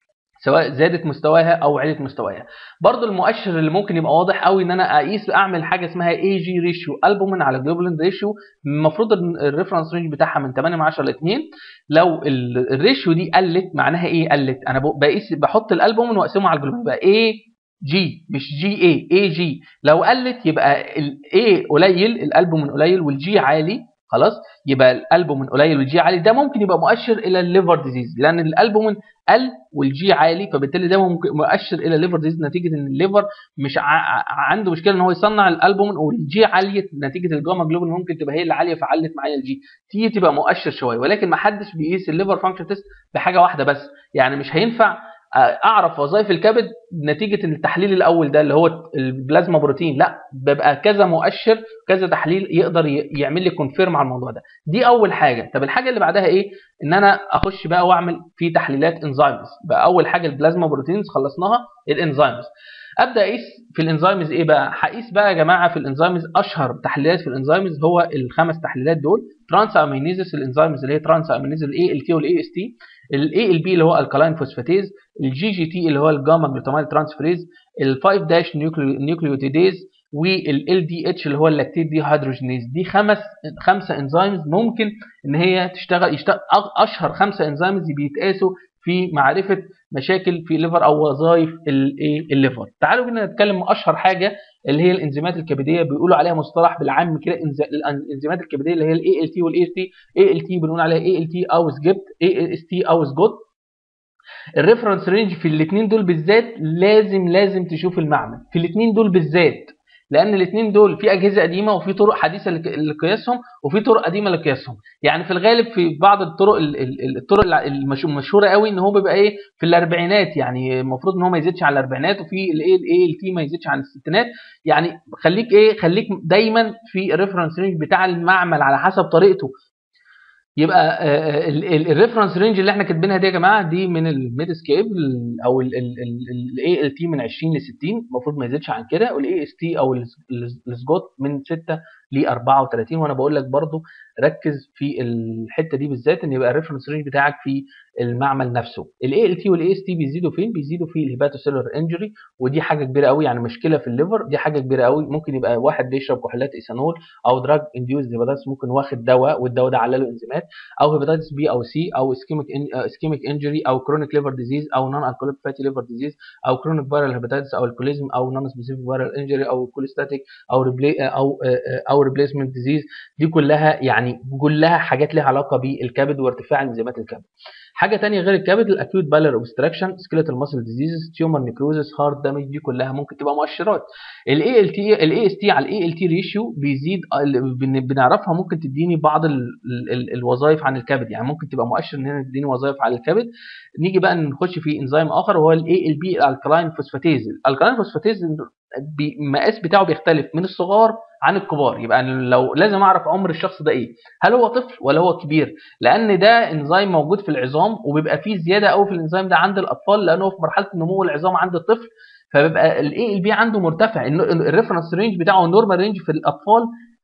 سواء زادت مستواها او علت مستواها برضو المؤشر اللي ممكن يبقى واضح قوي ان انا اقيس اعمل حاجه اسمها اي جي ريشيو البومين على جلوبولين ريشيو المفروض إن الريفرنس رينج بتاعها من 8 من 10 ل 2 لو ال- الريشيو دي قلت معناها ايه قلت انا ب- بقيس بحط الالبومين واقسمه على الجلوبولين يبقى اي جي مش جي اي اي جي لو قلت يبقى الاي قليل الالبومين قليل والجي عالي خلاص يبقى الالبومين قليل والجي عالي ده ممكن يبقى مؤشر الى الليفر ديزيز لان الالبومين قل والجي عالي فبالتالي ده ممكن مؤشر الى الليفر ديزيز نتيجه ان الليفر مش ع... ع- عنده مشكله ان هو يصنع الالبومين والجي عاليه نتيجه الجاما جلوبين ممكن تبقى هي اللي عاليه فعلت معايا الجي دي تبقى مؤشر شويه ولكن ما حدش بيقيس الليفر فانكشن تيست بحاجه واحده بس يعني مش هينفع اعرف وظائف الكبد نتيجه التحليل الاول ده اللي هو البلازما بروتين لا بيبقى كذا مؤشر كذا تحليل يقدر ي- يعمل لي كونفيرم على الموضوع ده دي اول حاجه طب الحاجه اللي بعدها ايه ان انا اخش بقى واعمل في تحليلات انزيمز بقى اول حاجه البلازما بروتينز خلصناها الانزيمز ابدا اقيس في الانزيمز ايه بقى هقيس بقى يا جماعه في الانزيمز اشهر تحليلات في الانزيمز هو الخمس تحليلات دول ترانس امينيزس الانزيمز اللي هي ترانس امينيز الاي ال تي والاي اس تي الاي ال بي اللي هو الكالاين فوسفاتيز الجي جي تي اللي هو الجاما جلوتاميل ترانسفريز ال5 داش نيوكليوتيديز والال دي اتش اللي هو اللاكتيت دي هيدروجينيز دي خمس خمسه انزيمز ممكن ان هي تشتغل يشتغل اشهر خمسه انزيمز بيتقاسوا في معرفه مشاكل في الليفر او وظائف الايه الليفر تعالوا بينا نتكلم اشهر حاجه اللي هي الانزيمات الكبديه بيقولوا عليها مصطلح بالعام كده إنز- الانزيمات الكبديه اللي هي الاي ال تي والاي اس تي اي ال تي بنقول عليها اي ال تي او سجبت اي اس تي او سجوت الريفرنس رينج في الاثنين دول بالذات لازم لازم تشوف المعمل في الاثنين دول بالذات لان الاثنين دول في اجهزه قديمه وفي طرق حديثه لك- لقياسهم وفي طرق قديمه لقياسهم يعني في الغالب في بعض الطرق ال- ال- الطرق الع- المش- المشهوره قوي ان هو بيبقى ايه في الاربعينات يعني المفروض ان هو ما يزيدش على الاربعينات وفي الايه الاي ال تي ما يزيدش عن الستينات يعني خليك ايه خليك دايما في الريفرنس رينج بتاع المعمل على حسب طريقته يبقى الريفرنس رينج اللي احنا كاتبينها دي يا جماعه دي من الميدسكيب او الاي ال تي من 20 ل 60 المفروض ما يزيدش عن كده والاي اس تي او السجوت من 6 ل 34 وانا بقول لك برضو ركز في الحته دي بالذات ان يبقى الريفرنس رينج بتاعك في المعمل نفسه الاي ال تي والاي اس تي بيزيدوا فين بيزيدوا في الهيباتوسيلر انجري ودي حاجه كبيره قوي يعني مشكله في الليفر دي حاجه كبيره قوي ممكن يبقى واحد بيشرب كحولات ايثانول او دراج انديوز هيباتايتس ممكن واخد دواء والدواء ده علله انزيمات او هيباتيتس بي او سي او اسكيميك اسكيميك انجري او كرونيك ليفر ديزيز او نون الكوليك فاتي ليفر ديزيز او كرونيك فيرال هيباتيتس او الكوليزم او نون سبيسيفيك فيرال انجري او كوليستاتيك او ريبلي او او ريبليسمنت ديزيز دي كلها يعني كلها حاجات لها علاقه بالكبد وارتفاع انزيمات الكبد حاجه تانية غير الكبد الاكيوت بالر اوبستراكشن سكيلتال ماسل ديزيزز تيومر نيكروزس هارت دامج دي كلها ممكن تبقى مؤشرات الاي ال تي الاي اس تي على الاي ال تي ريشيو بيزيد بن- بنعرفها ممكن تديني بعض ال ال الوظائف عن الكبد يعني ممكن تبقى مؤشر ان هي تديني وظائف على الكبد نيجي بقى نخش في انزيم اخر وهو الاي ال بي الكلاين فوسفاتيز الكلاين فوسفاتيز بي- المقاس بتاعه بيختلف من الصغار عن الكبار يبقى أنا لو لازم اعرف عمر الشخص ده ايه هل هو طفل ولا هو كبير لان ده انزيم موجود في العظام وبيبقى فيه زياده قوي في الانزيم ده عند الاطفال لانه في مرحله نمو العظام عند الطفل فبيبقى الاي ال بي عنده مرتفع الريفرنس رينج بتاعه النورمال رينج في الاطفال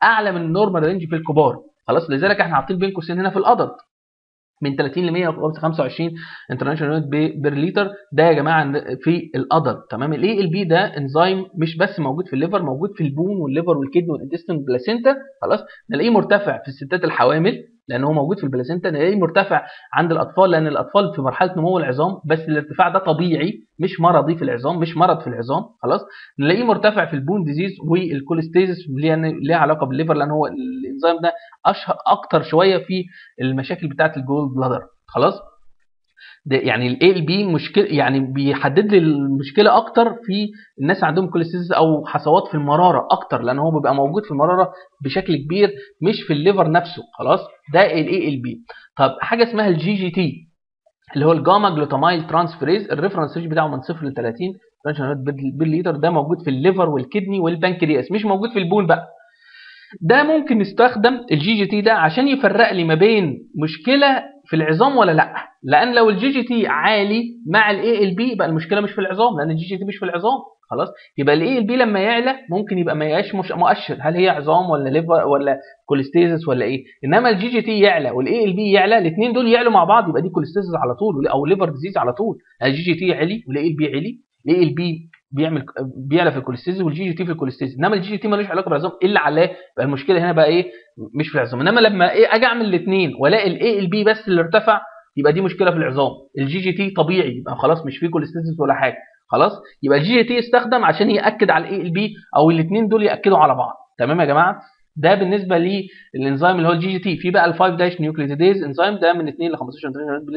اعلى من النورمال رينج في الكبار خلاص لذلك احنا حاطين بين قوسين هنا في الادلت من 30 ل 125 انترناشونال يونت بير لتر ده يا جماعه في الادلت تمام الاي ال بي ده انزيم مش بس موجود في الليفر موجود في البون والليفر والكدن والانتستين بلاسينتا خلاص نلاقيه مرتفع في الستات الحوامل لان هو موجود في البلاسينتا نلاقيه مرتفع عند الاطفال لان الاطفال في مرحله نمو العظام بس الارتفاع ده طبيعي مش مرضي في العظام مش مرض في العظام خلاص نلاقيه مرتفع في البون ديزيز والكوليستيزيس ليه علاقه بالليفر لان هو الانزيم ده اشهر اكتر شويه في المشاكل بتاعه الجولد بلادر خلاص ده يعني الاي ال بي مشكله يعني بيحدد لي المشكله اكتر في الناس عندهم كوليستيزيس او حصوات في المراره اكتر لان هو بيبقى موجود في المراره بشكل كبير مش في الليفر نفسه خلاص ده الاي ال بي طب حاجه اسمها الجي جي تي اللي هو الجاما جلوتامايل ترانسفيريز الريفرنس ريج بتاعه من 0 ل 30 بالليتر ده موجود في الليفر والكدني والبنكرياس مش موجود في البون بقى ده ممكن يستخدم الجي جي تي ده عشان يفرق لي ما بين مشكله في العظام ولا لا لان لو الجي جي تي عالي مع الاي ال بي يبقى المشكله مش في العظام لان الجي جي تي مش في العظام خلاص يبقى الاي ال بي لما يعلى ممكن يبقى ما يبقاش مؤشر هل هي عظام ولا ليفر ولا كوليستيزس ولا ايه انما الجي جي تي يعلى والاي ال بي يعلى الاثنين دول يعلوا مع بعض يبقى دي كوليستيزس على طول او ليفر ديزيز على طول الجي جي تي عالي والاي ال بي عالي الاي ال بي بيعمل بيعلى في الكوليستيز والجي جي تي في الكوليستيز انما الجي جي تي ملوش علاقه بالعظام الا علاه يبقى المشكله هنا بقى ايه مش في العظام انما لما ايه اجي اعمل الاثنين والاقي الاي ال بي بس اللي ارتفع يبقى دي مشكله في العظام الجي جي تي طبيعي يبقى خلاص مش فيه كوليستيز ولا حاجه خلاص يبقى الجي جي تي يستخدم عشان ياكد على الاي ال بي او الاثنين دول ياكدوا على بعض تمام يا جماعه ده بالنسبه للانزيم اللي هو الجي جي تي في بقى ال 5 داش نيوكليتيديز انزيم ده من 2 ل 15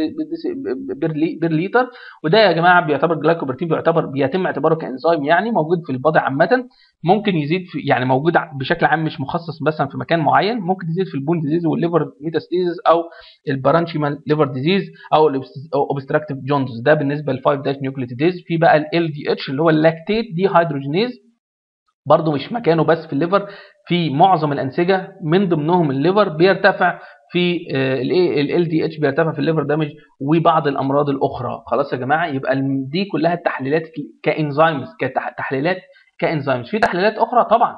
بير لتر وده يا جماعه بيعتبر جلايكوبروتين بيعتبر بيتم اعتباره كانزيم يعني موجود في البضع عامه ممكن يزيد في يعني موجود بشكل عام مش مخصص مثلا في مكان معين ممكن يزيد في البون ديزيز والليفر ميتاستيزيز او البارانشيمال ليفر ديزيز او الاوبستراكتيف جوندز ده بالنسبه لل 5 داش نيوكليتيديز في بقى ال دي اتش اللي هو اللاكتيت دي هيدروجينيز برضه مش مكانه بس في الليفر في معظم الانسجه من ضمنهم الليفر بيرتفع في ال دي اتش بيرتفع في الليفر دامج وبعض الامراض الاخرى خلاص يا جماعه يبقى دي كلها التحليلات كانزيمز كتحليلات كانزيمز في تحليلات اخرى طبعا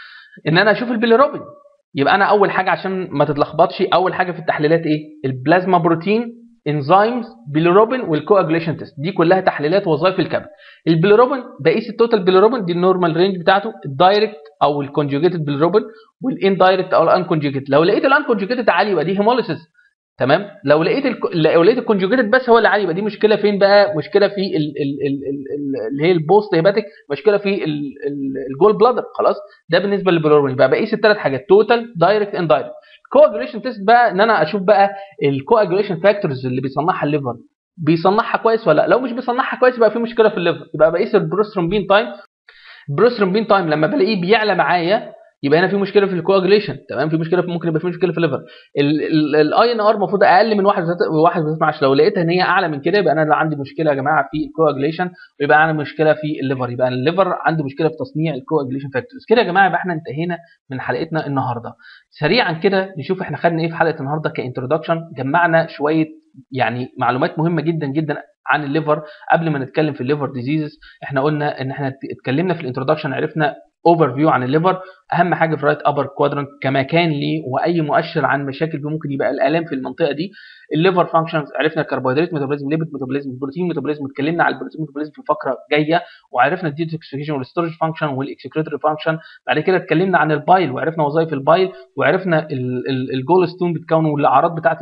ان انا اشوف البيليروبين يبقى انا اول حاجه عشان ما تتلخبطش اول حاجه في التحليلات ايه البلازما بروتين انزيمز بيليروبين والكواجليشن تيست دي كلها تحليلات وظائف الكبد البيليروبين بقيس التوتال بيليروبين دي النورمال رينج بتاعته الدايركت او الكونجوجيتد بيليروبين والاندايركت او الانكونجوجيتد لو لقيت الانكونجوجيتد عالي يبقى دي هيموليسيس تمام لو لقيت ال... لو لقيت الكونجوجيتد بس هو اللي عالي يبقى دي مشكله فين بقى مشكله في ال... ال... ال... ال... اللي هي البوست هيباتيك مشكله في ال... الجول بلادر خلاص ده بالنسبه للبيليروبين يبقى بقيس الثلاث حاجات توتال دايركت اندايركت كواجوليشن تيست بقى ان انا اشوف بقى الكواجوليشن فاكتورز اللي بيصنعها الليفر بيصنعها كويس ولا لا لو مش بيصنعها كويس يبقى في مشكله في الليفر يبقى بقيس البروسترومبين تايم البروسترومبين تايم لما بلاقيه بيعلى معايا يبقى هنا في مشكله في الكواجوليشن تمام في مشكله في ممكن يبقى في مشكله في الليفر الاي ان ار المفروض اقل من 1 1 لو لقيتها ان هي اعلى من كده يبقى انا عندي مشكله يا جماعه في الكواجوليشن ويبقى عندي مشكله في الليفر يبقى الليفر عنده مشكله في تصنيع الكواجوليشن فاكتورز كده يا جماعه يبقى احنا انتهينا من حلقتنا النهارده سريعا كده نشوف احنا خدنا ايه في حلقه النهارده كانترودكشن جمعنا شويه يعني معلومات مهمه جدا جدا عن الليفر قبل ما نتكلم في الليفر ديزيزز احنا قلنا ان احنا اتكلمنا في الانترودكشن عرفنا اوفر فيو عن الليفر اهم حاجه في رايت ابر كوادرنت كمكان ليه واي مؤشر عن مشاكل ممكن يبقى الالام في المنطقه دي الليفر فانكشنز عرفنا الكربوهيدرات ميتابوليزم ليبيد ميتابوليزم البروتين ميتابوليزم اتكلمنا على البروتين ميتابوليزم في فقره جايه وعرفنا الديتوكسيفيكيشن والستورج فانكشن والاكسكريتوري فانكشن بعد كده اتكلمنا عن البايل وعرفنا وظائف البايل وعرفنا الجول ستون بتكون والاعراض بتاعه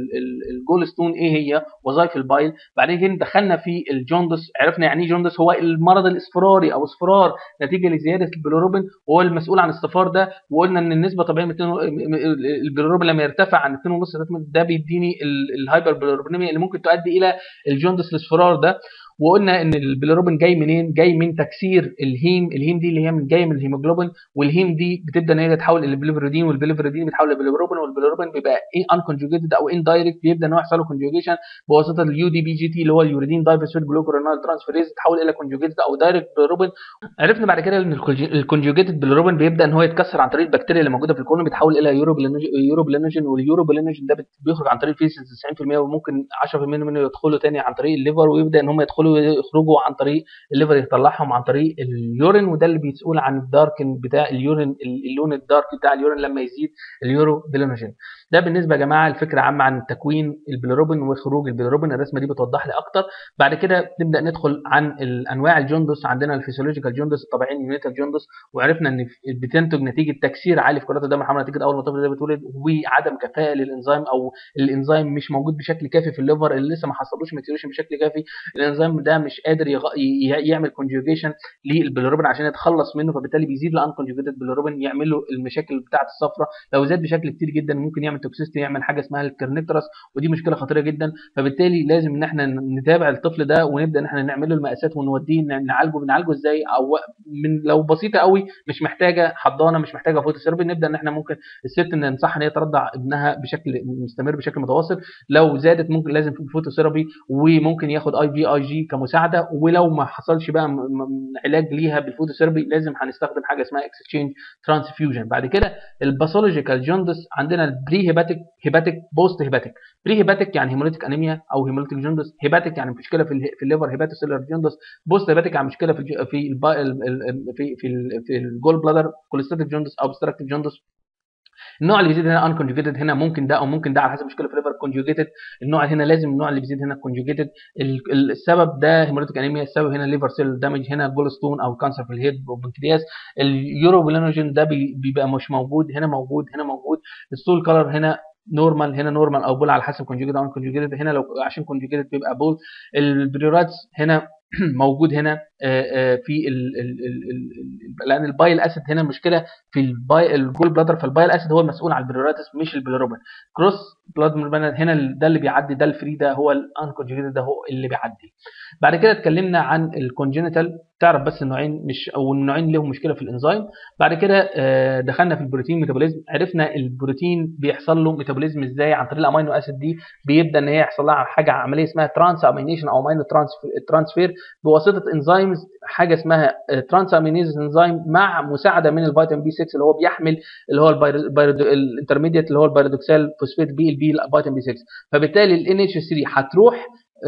الجول ستون ايه هي وظائف البايل بعدين كده دخلنا في الجوندس عرفنا يعني ايه جوندس هو المرض الاصفراري او اصفرار نتيجه لزياده البيلوروبين وهو المسؤول عن الصفار ده وقلنا ان النسبه طبيعيه من البيلوروبين لما يرتفع عن 2.5 ده بيديني الهايبر بيلوروبينيميا اللي ممكن تؤدي الى الجوندس الاصفرار ده وقلنا ان البيليروبين جاي منين؟ جاي من تكسير الهيم، الهيم دي اللي هي من جايه من الهيموجلوبين والهيم دي بتبدا ان هي تتحول الى بليفرودين والبليفرودين بيتحول لبيليروبين والبيليروبين بيبقى ايه انكونجوجيتد او اندايركت بيبدا ان هو يحصل له كونجوجيشن بواسطه اليو دي بي جي تي اللي هو اليوريدين دايفوسفيت جلوكورونال ترانسفيريز تتحول الى كونجوجيتد او دايركت بيليروبين عرفنا بعد كده ان الكونجوجيتد بيليروبين بيبدا ان هو يتكسر عن طريق البكتيريا اللي موجوده في الكولون بيتحول الى يوروبلينوجين واليوروبلينوجين ده بيخرج عن طريق الفيسز 90% وممكن 10% منه يدخلوا تاني عن طريق الليفر ويبدا ان هم يدخلوا يدخلوا يخرجوا عن طريق الليفر يطلعهم عن طريق اليورين وده اللي بيسؤول عن الداركن بتاع اليورين اللون الدارك بتاع اليورين لما يزيد اليورو بيلينوجين ده بالنسبه يا جماعه الفكره عامه عن تكوين البيليروبين وخروج البيليروبين الرسمه دي بتوضح لي اكتر بعد كده نبدا ندخل عن انواع الجوندس عندنا الفسيولوجيكال جوندس الطبيعيين اليونيتال جوندس وعرفنا ان بتنتج نتيجه تكسير عالي في كرات الدم الحمراء نتيجه اول ما الطفل ده بيتولد وعدم كفاءه للانزيم او الانزيم مش موجود بشكل كافي في الليفر اللي لسه ما حصلوش ماتيوريشن بشكل كافي الانزيم ده مش قادر يغ... ي... يعمل كونجوجيشن للبيليروبين عشان يتخلص منه فبالتالي بيزيد الان كونجوجيتد بيليروبين يعمل له المشاكل بتاعه الصفرة لو زاد بشكل كتير جدا ممكن يعمل توكسيستي يعمل حاجه اسمها الكرنيترس ودي مشكله خطيره جدا فبالتالي لازم ان احنا نتابع الطفل ده ونبدا ان احنا نعمل له المقاسات ونوديه نعالجه بنعالجه ازاي او من لو بسيطه قوي مش محتاجه حضانه مش محتاجه فوتوثيرابي نبدا ان احنا ممكن الست ان ننصحها ان هي ترضع ابنها بشكل مستمر بشكل متواصل لو زادت ممكن لازم فوتوثيرابي وممكن ياخد اي في اي جي كمساعده ولو ما حصلش بقى علاج ليها بالفوتوثيرابي لازم هنستخدم حاجه اسمها اكسشينج ترانسفيوجن بعد كده الباثولوجيكال جوندس عندنا البري هيباتيك هيباتيك بوست هيباتيك بري هيباتيك يعني هيموليتيك انيميا او هيموليتيك جوندس هيباتيك يعني مشكله في في الليفر هيباتوسيلر جوندس بوست هيباتيك يعني مشكله في في في في في الجول بلادر كوليستاتيك جوندس او obstructive جوندس النوع اللي بيزيد هنا unconjugated هنا ممكن ده او ممكن ده على حسب مشكله في الليفر conjugated النوع هنا لازم النوع اللي بيزيد هنا conjugated السبب ده هيموريتيك انيميا السبب هنا ليفر سيل دامج هنا جول ستون او كانسر في الهيد والبنكرياس اليوروبلينوجين ده بيبقى مش موجود هنا موجود هنا موجود الستول كلر هنا نورمال هنا نورمال او بول على حسب كونجوجيتد او كونجوجيتد هنا لو عشان كونجوجيتد بيبقى بول البريوراتس هنا موجود هنا في ال ال ال لان البايل اسيد هنا مشكله في الباي الجول بلادر فالبايل اسيد هو المسؤول عن البريوراتس مش البيليروبين كروس بلاد هنا ده اللي بيعدي ده الفري ده هو الانكونجوجيتد ده هو اللي بيعدي بعد كده اتكلمنا عن الكونجينيتال تعرف بس النوعين مش او النوعين لهم مشكله في الانزيم بعد كده دخلنا في البروتين ميتابوليزم عرفنا البروتين بيحصل له ميتابوليزم ازاي عن طريق الامينو اسيد دي بيبدا ان هي يحصل لها حاجه عمليه اسمها ترانس امينيشن او امينو ترانسفير بواسطه انزيمز حاجه اسمها ترانس امينيز انزيم مع مساعده من الفيتامين بي 6 اللي هو بيحمل اللي هو الانترميديت اللي هو البيرودوكسال فوسفيت بي البي فيتامين بي 6 فبالتالي ال NH 3 هتروح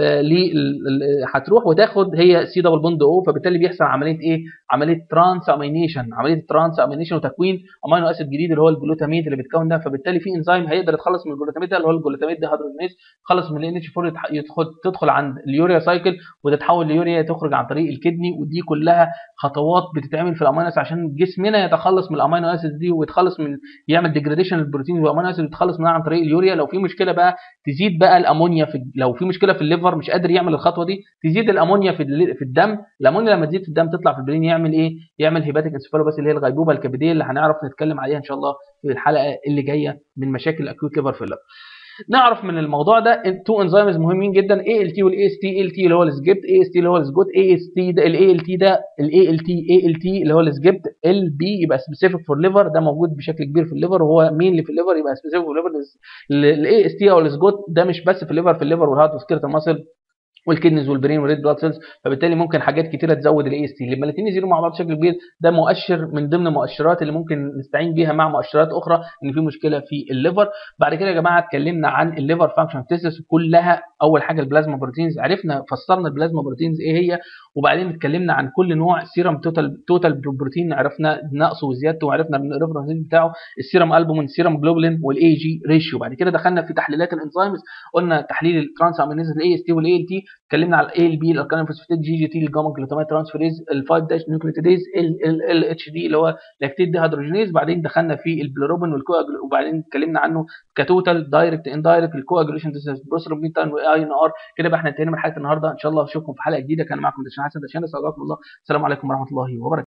هتروح وتاخد هي سي دبل بوند او فبالتالي بيحصل عمليه ايه؟ عمليه ترانس امينيشن عمليه ترانس امينيشن وتكوين امينو اسيد جديد اللي هو الجلوتاميت اللي بيتكون ده فبالتالي في انزيم هيقدر يتخلص من الجلوتاميت ده اللي هو الجلوتاميت ده هيدروجينيز تخلص من ال NH 4 يدخل تدخل عند اليوريا سايكل وتتحول ليوريا تخرج عن طريق الكدني ودي كلها خطوات بتتعمل في الامينو اسيد عشان جسمنا يتخلص من الامينو اسيد دي ويتخلص من يعمل ديجراديشن للبروتين والامينو اسيد يتخلص منها عن طريق اليوريا لو في مشكله بقى تزيد بقى الامونيا في لو في مشكله في الليفر مش قادر يعمل الخطوه دي تزيد الامونيا في في الدم الامونيا لما تزيد في الدم تطلع في البرين يعمل ايه يعمل هيباتيك انسفالوباثي اللي هي الغيبوبه الكبديه اللي هنعرف نتكلم عليها ان شاء الله في الحلقه اللي جايه من مشاكل اكيوت ليفر فيلر نعرف من الموضوع ده تو انزيمز مهمين جدا اي ال تي والاي اس تي اي ال تي اللي هو السجبت اي اس تي اللي هو السجوت اي اس تي ده الاي ال تي ده الاي ال تي اي ال تي اللي هو السجبت ال بي يبقى سبيسيفيك فور ليفر ده موجود بشكل كبير في الليفر وهو مين اللي في الليفر يبقى سبيسيفيك فور الليفر الاي اس تي او السجوت ده مش بس في الليفر في الليفر والهارت وسكيلتال ماسل والكدنز والبرين والريد بلاد سيلز فبالتالي ممكن حاجات كتيره تزود الاي اس تي لما الاثنين يزيدوا مع بعض بشكل كبير ده مؤشر من ضمن المؤشرات اللي ممكن نستعين بيها مع مؤشرات اخرى ان في مشكله في الليفر بعد كده يا جماعه اتكلمنا عن الليفر فانكشن تيست كلها اول حاجه البلازما بروتينز عرفنا فسرنا البلازما بروتينز ايه هي وبعدين اتكلمنا عن كل نوع سيرم توتال توتال بروتين عرفنا نقصه وزيادته وعرفنا الريفرنس بتاعه السيرم البومين السيرم جلوبولين والاي جي ريشيو بعد كده دخلنا في تحليلات الانزيمز قلنا تحليل الترانس امينيز الاي اس تي والاي ال تي اتكلمنا على الاي ال بي الالكالين فوسفاتيد جي جي تي الجاما جلوتامات ترانسفيريز ال5 داش نيوكليوتيديز ال اتش دي اللي هو لاكتيت دي هيدروجينيز بعدين دخلنا في البلوروبين وبعدين اتكلمنا عنه كتوتال دايركت اندايركت الكواجوليشن بروسروبيتان واي ان ار كده بقى احنا انتهينا من حلقه النهارده ان شاء الله اشوفكم في حلقه جديده كان معكم دشان حسن دشان استودعكم الله السلام عليكم ورحمه الله وبركاته